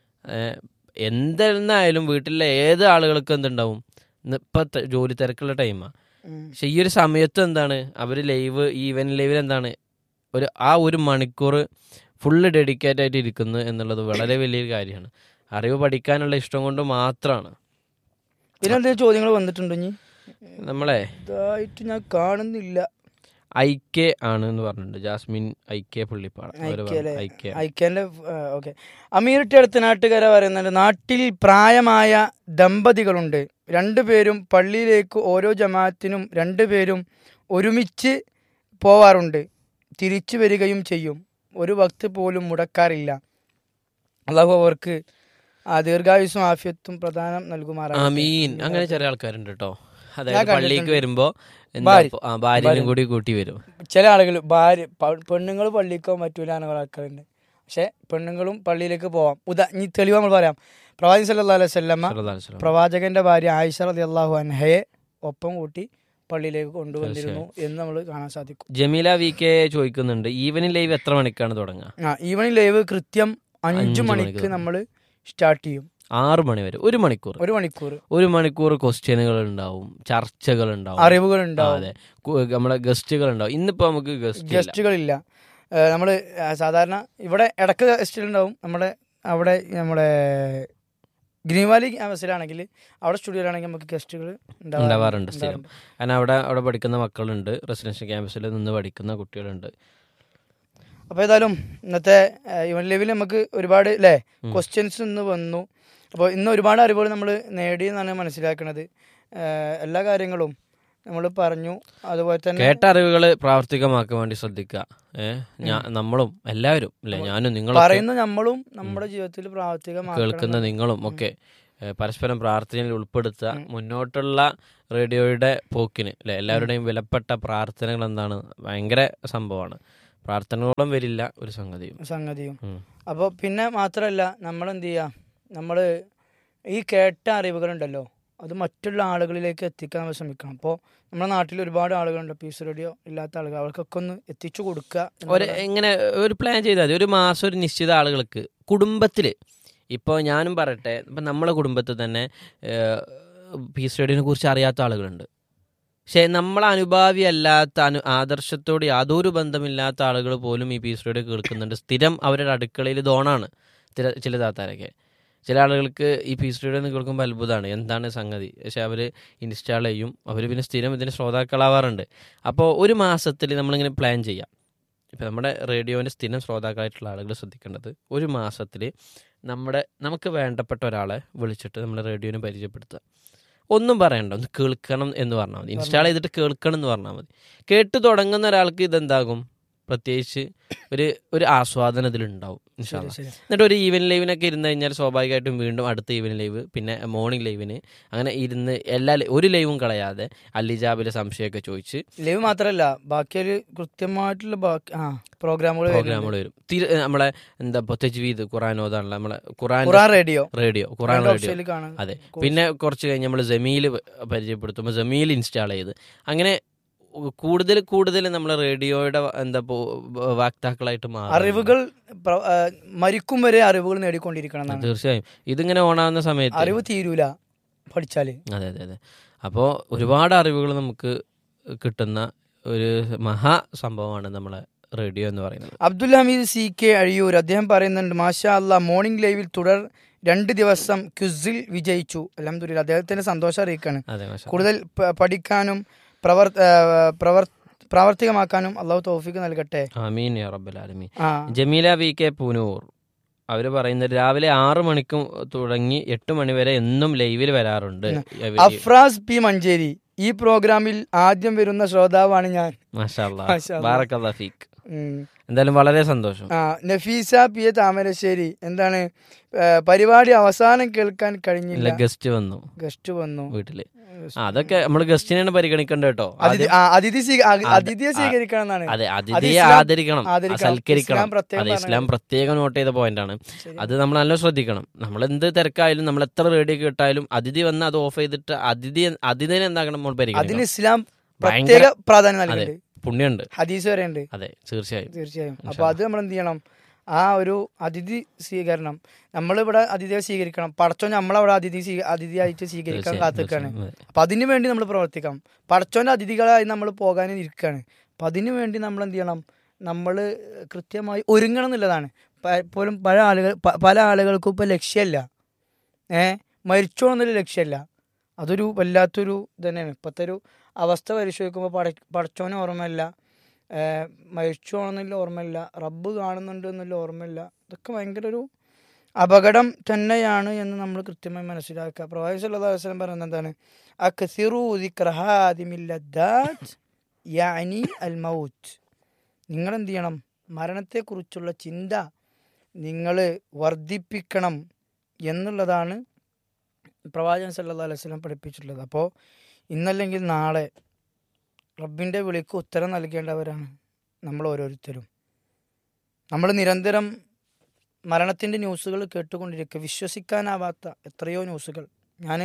എന്തെന്നായാലും വീട്ടിലെ ഏത് ആളുകൾക്കും എന്തുണ്ടാവും ഇന്ന് ഇപ്പൊ ത- ജോലി തിരക്കുള്ള ടൈമാണ് ഉം. പക്ഷെ ഈ ഒരു സമയത്ത് എന്താണ് അവർ ലൈവ് ഈവൻ ലൈവിൽ എന്താണ് ഒരു ആ ഒരു മണിക്കൂർ ഫുള്ള് ഡെഡിക്കേറ്റ് ആയിട്ട് ഇരിക്കുന്നു എന്നുള്ളത് വളരെ വലിയൊരു കാര്യമാണ് അറിവ് പഠിക്കാനുള്ള ഇഷ്ടം കൊണ്ട് മാത്രമാണ് പിന്നെ എന്തെങ്കിലും ചോദ്യങ്ങൾ വന്നിട്ടുണ്ടോ ഇനി നമ്മളെ ഇതായിട്ട് ഞാൻ കാണുന്നില്ല ഐക്യ ആണ് എന്ന് പറഞ്ഞിട്ടുണ്ട് ജാസ്മിൻ ഐക്യ പുള്ളിപ്പാടം അവര് ഐക്യ അല്ലേ? പറഞ്ഞു. ഐക്യ ഐക്യന്റെ ഓക്കെ അമീറിന്റെ അടുത്ത് നാട്ടുകാരെ പറയുന്നുണ്ട് നാട്ടിൽ പ്രായമായ ദമ്പതികളുണ്ട് രണ്ടുപേരും പള്ളിയിലേക്ക് ഓരോ ജമാഅത്തിനും രണ്ടുപേരും ഒരുമിച്ച് പോവാറുണ്ട് തിരിച്ചു വരികയും ചെയ്യും ഒരു വക്ത് പോലും മുടക്കാറില്ല അള്ളാഹു അവർക്ക് ആ ദീർഘായുസും ആഫിയത്തും പ്രധാനം നൽകുമാറാകട്ടെ. അമീൻ അങ്ങനെ ചെറിയ ആൾക്കാരുണ്ട് കേട്ടോ അതായത് കണ്ടിട്ടുണ്ട്. പള്ളിക്ക് വരുമ്പോ എന്താ ഭാര്യ. ഇപ്പൊ- ആ, ഭാര്യനും ഭാര്യ. കൂടി കൂട്ടി വരും ചില ആളുകൾ ഭാര്യ പെണ്ണുങ്ങൾ പള്ളിക്കോ പറ്റൂല എന്നുള്ള ആൾക്കാരുണ്ട് പക്ഷെ പെണ്ണുങ്ങളും പള്ളിയിലേക്ക് പോവാം ഉദാ ഇനി തെളിവ് നമ്മൾ പറയാം പ്രവാചകൻ സല്ലല്ലാഹു അലൈഹി വസല്ലമ സല്ലല്ലാഹു അലൈഹി വസല്ലം. പ്രവാചകന്റെ ഭാര്യ ആയിഷ റളിയല്ലാഹു അൻഹയെ ഒപ്പം കൂട്ടി പള്ളിയിലേക്ക് കൊണ്ടുവന്നിരുന്നു എന്ന് നമ്മൾ കാണാൻ സാധിക്കും ജമീല വി കെ ചോദിക്കുന്നുണ്ട് ഈവനിങ് ലൈവ് എത്ര മണിക്കാണ് തുടങ്ങുക ആ ഈവനിങ് ലൈവ് കൃത്യം അഞ്ച് അഞ്ചു മണിക്ക് മണിക്ക് നമ്മൾ സ്റ്റാർട്ട് ചെയ്യും ആറ് മണി വരെ ഒരു മണിക്കൂർ ഒരു മണിക്കൂർ ഒരു മണിക്കൂർ ക്വസ്റ്റ്യനുകൾ ഉണ്ടാവും ചർച്ചകൾ ഉണ്ടാവും അറിവുകൾ ആ, ഉണ്ടാവും അതെ കു- നമ്മുടെ ഗസ്റ്റുകൾ ഉണ്ടാവും ഇന്നിപ്പോ നമുക്ക് ഗസ്റ്റ് ഗസ്റ്റുകളില്ല നമ്മൾ സാധാരണ ഇവിടെ ഇടക്ക് ഗസ്റ്റുകൾ ഉണ്ടാവും നമ്മുടെ അവിടെ നമ്മുടെ ഗ്രീൻ വാലി ക്യാമ്പസിലാണെങ്കിൽ അവിടെ സ്റ്റുഡിയോയിലാണെങ്കിൽ നമുക്ക് ഗസ്റ്റുകൾ ഉണ്ടാവാറുണ്ട് സ്ഥിരം. കാരണം അവിടെ അവിടെ പഠിക്കുന്ന മക്കളുണ്ട് റെസിഡൻഷ്യൽ ക്യാമ്പസിൽ നിന്ന് പഠിക്കുന്ന കുട്ടികളുണ്ട് അപ്പോൾ ഏതായാലും ഇന്നത്തെ ഇവൻ ലെവിൽ നമുക്ക് ഒരുപാട് അല്ലേ ഉം. ക്വസ്റ്റ്യൻസ് ഇന്ന് വന്നു അപ്പോൾ ഇന്ന് ഒരുപാട് അറിവുകൾ നമ്മൾ നേടി എന്നാണ് മനസ്സിലാക്കുന്നത് ഏഹ് എല്ലാ കാര്യങ്ങളും നമ്മൾ പറഞ്ഞു അതുപോലെ തന്നെ കേട്ട അറിവുകൾ പ്രാവർത്തികമാക്കാൻ വേണ്ടി ശ്രദ്ധിക്കുക ഏഹ് ഞാൻ നമ്മളും എല്ലാവരും അല്ലെ ഞാനും നിങ്ങളും പറയുന്ന നമ്മളും നമ്മുടെ ജീവിതത്തിൽ പ്രാവർത്തികമാക്കണം കേൾക്കുന്ന നിങ്ങളും ഒക്കെ ഏഹ് പരസ്പരം പ്രാർത്ഥനയിൽ ഉൾപ്പെടുത്തുക ഉം. മുന്നോട്ടുള്ള റേഡിയോയുടെ പോക്കിന് അല്ലെ എല്ലാവരുടെയും വിലപ്പെട്ട പ്രാർത്ഥനകൾ എന്താണ് ഭയങ്കര സംഭവമാണ് പ്രാർത്ഥനകളോളം വരില്ല ഒരു സംഗതിയും സംഗതിയും ഉം. അപ്പോൾ പിന്നെ മാത്രമല്ല നമ്മൾ എന്ത് ചെയ്യുക നമ്മൾ ഈ കേട്ട അറിവുകളുണ്ടല്ലോ അത് മറ്റുള്ള ആളുകളിലേക്ക് എത്തിക്കാൻ നമ്മൾ ശ്രമിക്കണം അപ്പോൾ നമ്മുടെ നാട്ടിൽ ഒരുപാട് ആളുകളുണ്ട് പീസ് റേഡിയോ ഇല്ലാത്ത ആളുകൾ അവർക്കൊക്കെ ഒന്ന് എത്തിച്ചു കൊടുക്കുക ഒരു എന്നുള്ളതാണ്. എങ്ങനെ ഒരു പ്ലാൻ ചെയ്താൽ മതി ഒരു മാസം ഒരു നിശ്ചിത ആളുകൾക്ക് കുടുംബത്തിൽ ഇപ്പോൾ ഞാനും പറയട്ടെ ഇപ്പം നമ്മളെ കുടുംബത്തിൽ തന്നെ പീസ് റേഡിയോനെ കുറിച്ച് അറിയാത്ത ആളുകളുണ്ട് പക്ഷേ നമ്മളെ അനുഭാവി അല്ലാത്ത അനു ആദർശത്തോട് യാതൊരു ബന്ധമില്ലാത്ത ആളുകൾ പോലും ഈ പീസ് റേഡിയോ കേൾക്കുന്നുണ്ട് സ്ഥിരം അവരുടെ അടുക്കളയിൽ ദോണാണ് ചില ചില താത്താരൊക്കെ ചില ആളുകൾക്ക് ഈ പീസ് റേഡിയോ എന്ന് കേൾക്കുമ്പോൾ അത്ഭുതമാണ് എന്താണ് സംഗതി പക്ഷെ അവർ ഇൻസ്റ്റാൾ ചെയ്യും അവർ പിന്നെ സ്ഥിരം ഇതിന് ശ്രോതാക്കളാവാറുണ്ട് അപ്പോൾ ഒരു മാസത്തിൽ നമ്മളിങ്ങനെ പ്ലാൻ ചെയ്യാം ഇപ്പം നമ്മുടെ റേഡിയോൻ്റെ സ്ഥിരം ശ്രോതാക്കളായിട്ടുള്ള ആളുകൾ ശ്രദ്ധിക്കേണ്ടത് ഒരു മാസത്തിൽ നമ്മുടെ നമുക്ക് വേണ്ടപ്പെട്ട ഒരാളെ വിളിച്ചിട്ട് നമ്മൾ റേഡിയോനെ പരിചയപ്പെടുത്തുക ഒന്നും പറയണ്ട ഒന്ന് കേൾക്കണം എന്ന് പറഞ്ഞാൽ മതി ഇൻസ്റ്റാൾ ചെയ്തിട്ട് കേൾക്കണം എന്ന് പറഞ്ഞാൽ മതി കേട്ട് തുടങ്ങുന്ന ഒരാൾക്ക് ഇതെന്താകും പ്രത്യേകിച്ച് ഒരു ഒരു ആസ്വാദനം ഇതിലുണ്ടാവും ശരി, ഇൻഷാല്ല ശരി. എന്നിട്ട് ഒരു ഈവൻ ലൈവിനൊക്കെ ഇരുന്ന് കഴിഞ്ഞാൽ സ്വാഭാവികമായിട്ടും വീണ്ടും അടുത്ത ഈവൻ ലൈവ് പിന്നെ മോർണിംഗ് ലൈവിന് അങ്ങനെ ഇരുന്ന് എല്ലാ ലൈ- ഒരു ലൈവും കളയാതെ അല്ലിജാബിലെ സംശയമൊക്കെ ചോദിച്ച് ലൈവ് മാത്രമല്ല ബാക്കിയൊരു കൃത്യമായിട്ടുള്ള ബാക്കി ആ പ്രോഗ്രാമുകൾ പ്രോഗ്രാമുകൾ വരും തിരു നമ്മളെ എന്താ ഇപ്പൊ തജ്വീദ് ഖുറാൻ ഓതാനുള്ള നമ്മളെ Quran Quran radio radio Quran Quran radio വെബ്സൈറ്റിൽ കാണാം അതെ പിന്നെ കുറച്ച് കഴിഞ്ഞ് നമ്മൾ ജമീൽ പരിചയപ്പെടുത്തുമ്പോൾ ജമീൽ ഇൻസ്റ്റാൾ ചെയ്ത് അങ്ങനെ കൂടുതൽ കൂടുതൽ നമ്മൾ റേഡിയോയുടെ എന്താ ഇപ്പോ വാക്താക്കളായിട്ട് മാറും അറിവുകൾ പ്ര- ആ, മരിക്കും വരെ അറിവുകൾ നേടിക്കൊണ്ടിരിക്കണം എന്നാണ് തീർച്ചയായും ഇതിങ്ങനെ ഓണാവുന്ന സമയത്ത് അറിവ് തീരൂല പഠിച്ചാല് അതെ അതെ അതെ അപ്പോൾ ഒരുപാട് അറിവുകൾ നമുക്ക് കിട്ടുന്ന ഒരു മഹാ സംഭവമാണ് നമ്മളെ റേഡിയോ എന്ന് പറയുന്നത് അബ്ദുൽ ഹമീദ് സി കെ അഴിയൂർ അദ്ദേഹം പറയുന്നുണ്ട് മാഷാ അല്ല മോർണിംഗ് ലൈവിൽ തുടർ രണ്ട് ദിവസം ക്യുസിൽ വിജയിച്ചു അലഹമുല്ല അദ്ദേഹത്തിന് സന്തോഷം അറിയിക്കാണ് അതെ മാഷാ. കൂടുതൽ പ- പഠിക്കാനും പ്രവർ ആ, പ്രവർ പ്രാവർത്തികമാക്കാനും അള്ളാഹു തോഫിക്ക് നൽകട്ടെ ആമീൻ യാ റബ്ബൽ ആലമീൻ ആ ജമീല വി കെ പൂനൂർ അവർ പറയുന്നത് രാവിലെ ആറ് മണിക്കും തുടങ്ങി എട്ട് മണി വരെ എന്നും ലൈവിൽ വരാറുണ്ട് അവര് അഫ്രാസ് പി മഞ്ചേരി ഈ പ്രോഗ്രാമിൽ ആദ്യം വരുന്ന ശ്രോതാവാണ് ഞാൻ മാഷാ അല്ലാ. മാഷാ അല്ലാ. ബാറക്കല്ലാ ഫീക്ക് ഉം. എന്തായാലും വളരെ സന്തോഷം ആ നഫീസ പി എ താമരശ്ശേരി എന്താണ് ഏ, പരിപാടി അവസാനം കേൾക്കാൻ കഴിഞ്ഞില്ല ഗസ്റ്റ് വന്നു ഗസ്റ്റ് വന്നു വീട്ടില് ആ, അതൊക്കെ നമ്മൾ ഗസ്റ്റിനെയാണ് പരിഗണിക്കേണ്ടത് കേട്ടോ അതിഥി ആ, അതിഥി സ്വീ- അ- അത് അതിഥിയെ സ്വീകരിക്കണം എന്നാണ് അതെ അത് അതിഥിയെ ഇസ്ലാം ആദരിക്കണം ആ, ആദരിക്കണം. സൽക്കരിക്കണം ഇസ്ലാം പ്രത്യേകം അതെ ഇസ്ലാം പറഞ്ഞത്. പ്രത്യേകം നോട്ട് ചെയ്ത പോയിന്റ് ആണ് ശരി. അത് നമ്മൾ നല്ല ശ്രദ്ധിക്കണം നമ്മൾ എന്ത് തിരക്കായാലും നമ്മൾ എത്ര റേഡിയോ കേട്ടാലും അതിഥി വന്ന് അത് ഓഫ് ചെയ്തിട്ട് അതിഥി അതിഥിനെ എന്താക്കണം നമ്മൾ അതിന് പരിഗണിക്കണം ഇസ്ലാം ഭയങ്കര പ്രത്യേക പ്രാധാന്യം അതെ നൽകുന്നുണ്ട് പുണ്യമുണ്ട് ഹദീസ് വരെ ഉണ്ട് അതെ തീർച്ചയായും തീർച്ചയായും ഇൻഷാ അപ്പൊ അത് നമ്മൾ എന്ത് ചെയ്യണം ആ ഒരു അതിഥി സ്വീകരണം നമ്മളിവിടെ അതിഥിയെ സ്വീകരിക്കണം പടച്ചോൻ നമ്മളവിടെ അതിഥി സ്വീ- അതിഥിയായിട്ട് സ്വീകരിക്കാൻ തീർച്ചയായും, കാത്തിക്കാണ് തീർച്ചയായും. അതെ. അപ്പൊ അതിനു വേണ്ടി നമ്മൾ പ്രവർത്തിക്കണം പടച്ചോന്റെ അതിഥികളായി നമ്മൾ പോകാൻ ഇരിക്കുകയാണ് അപ്പൊ അതിനു വേണ്ടി നമ്മൾ എന്ത് ചെയ്യണം നമ്മൾ കൃത്യമായി ഒരുങ്ങണം എന്നുള്ളതാണ് പ- പോലും പല ആളുകൾ പ- പല ആളുകൾക്കും ഇപ്പൊ ലക്ഷ്യമല്ല ഏ മരിച്ചോ എന്നുള്ള ലക്ഷ്യമല്ല അതൊരു വല്ലാത്തൊരു ഇത് തന്നെയാണ് ഇപ്പോഴത്തെ ഒരു അവസ്ഥ പരിശോധിക്കുമ്പോൾ പട പടച്ചോനെ ഓർമ്മയില്ല ഏ, മരിച്ചോ എന്നുള്ള ഓർമ്മയില്ല റബ്ബ് കാണുന്നുണ്ട് എന്നുള്ള ഓർമ്മയില്ല ഇതൊക്കെ ഭയങ്കര ഒരു അപകടം തന്നെയാണ് എന്ന് നമ്മൾ കൃത്യമായി മനസ്സിലാക്കുക പ്രവാഹി സല്ലല്ലാഹു അലൈഹി വസല്ലം പറയുന്നത് എന്താണ് അക്സിറു ദിക്റഹാദിമില്ലദാത്ത് യാനി അൽ മൗത്ത് നിങ്ങൾ എന്ത് ചെയ്യണം മരണത്തെക്കുറിച്ചുള്ള ചിന്ത നിങ്ങൾ വർദ്ധിപ്പിക്കണം എന്നുള്ളതാണ് പ്രവാചകൻ സല്ലല്ലാഹു അലൈഹി വസല്ലം പഠിപ്പിച്ചിട്ടുള്ളത് അപ്പോൾ ഇന്നല്ലെങ്കിൽ നാളെ റബ്ബിൻ്റെ വിളിക്ക് ഉത്തരം നൽകേണ്ടവരാണ് നമ്മൾ ഓരോരുത്തരും നമ്മൾ നിരന്തരം മരണത്തിൻ്റെ ന്യൂസുകൾ കേട്ടുകൊണ്ടിരിക്കുക വിശ്വസിക്കാനാവാത്ത എത്രയോ ന്യൂസുകൾ ഞാൻ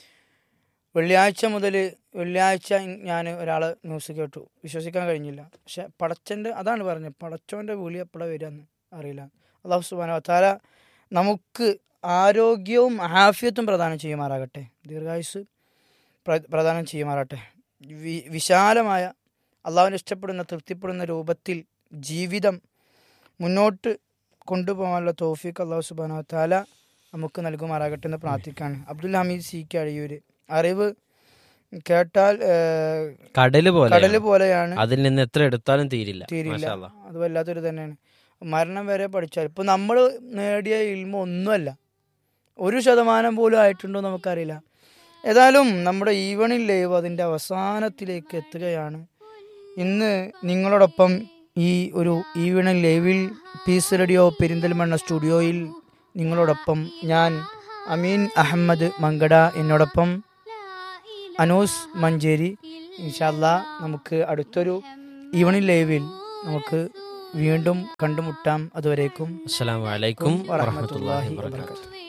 വെള്ളിയാഴ്ച മുതൽ വെള്ളിയാഴ്ച ഞാൻ ഒരാൾ ന്യൂസ് കേട്ടു വിശ്വസിക്കാൻ കഴിഞ്ഞില്ല പക്ഷെ പടച്ചൻ്റെ അതാണ് പറഞ്ഞത് പടച്ചോൻ്റെ വിളി എപ്പോഴാണ് വരികയെന്ന് അറിയില്ല അള്ളാഹു സുബാന താര നമുക്ക് ആരോഗ്യവും ആഫിയത്തും പ്രദാനം ചെയ്യുമാറാകട്ടെ ദീർഘായുസ് പ്ര- പ്രദാനം ചെയ്യുമാറാട്ടെ വി വിശാലമായ അള്ളാഹുവിനെ ഇഷ്ടപ്പെടുന്ന തൃപ്തിപ്പെടുന്ന രൂപത്തിൽ ജീവിതം മുന്നോട്ട് കൊണ്ടുപോകാനുള്ള തോഫീക്ക് അള്ളാഹു സുബാന താല നമുക്ക് നൽകുമാറാകട്ടെ എന്ന് പ്രാർത്ഥിക്കാണ് അബ്ദുൽ ഹമീദ് സി കെ അഴിയൂര് അറിവ് കേട്ടാൽ ഏഹ്, കടല് പോലെ കടല് പോലെയാണ് അതിൽ നിന്ന് എത്ര എടുത്താലും തീരില്ല തീരില്ല മാഷാ അല്ലാ. അത് വല്ലാത്തൊരു തന്നെയാണ് മരണം വരെ പഠിച്ചാൽ ഇപ്പൊ നമ്മൾ നേടിയ ഇൽമ ഒന്നുമല്ല ഒരു ശതമാനം പോലും ആയിട്ടുണ്ടോ നമുക്കറിയില്ല ഏതായാലും നമ്മുടെ ഈവണിംഗ് ലൈവ് അതിൻ്റെ അവസാനത്തിലേക്ക് എത്തുകയാണ് ഇന്ന് നിങ്ങളോടൊപ്പം ഈ ഒരു ഈവണിംഗ് ലൈവിൽ പീസ് റേഡിയോ പെരിന്തൽമണ്ണ സ്റ്റുഡിയോയിൽ നിങ്ങളോടൊപ്പം ഞാൻ അമീൻ അഹമ്മദ് മങ്കട എന്നോടൊപ്പം അനൂസ് മഞ്ചേരി ഇൻഷാല്ല നമുക്ക് അടുത്തൊരു ഈവനിങ് ലൈവിൽ നമുക്ക് വീണ്ടും കണ്ടുമുട്ടാം അതുവരേക്കും അസ്സലാമു അലൈക്കും വറഹ്മത്തുള്ളാഹി വറഹ്മത്തുള്ളാഹി വബറകാതുഹു വബറകാതുഹു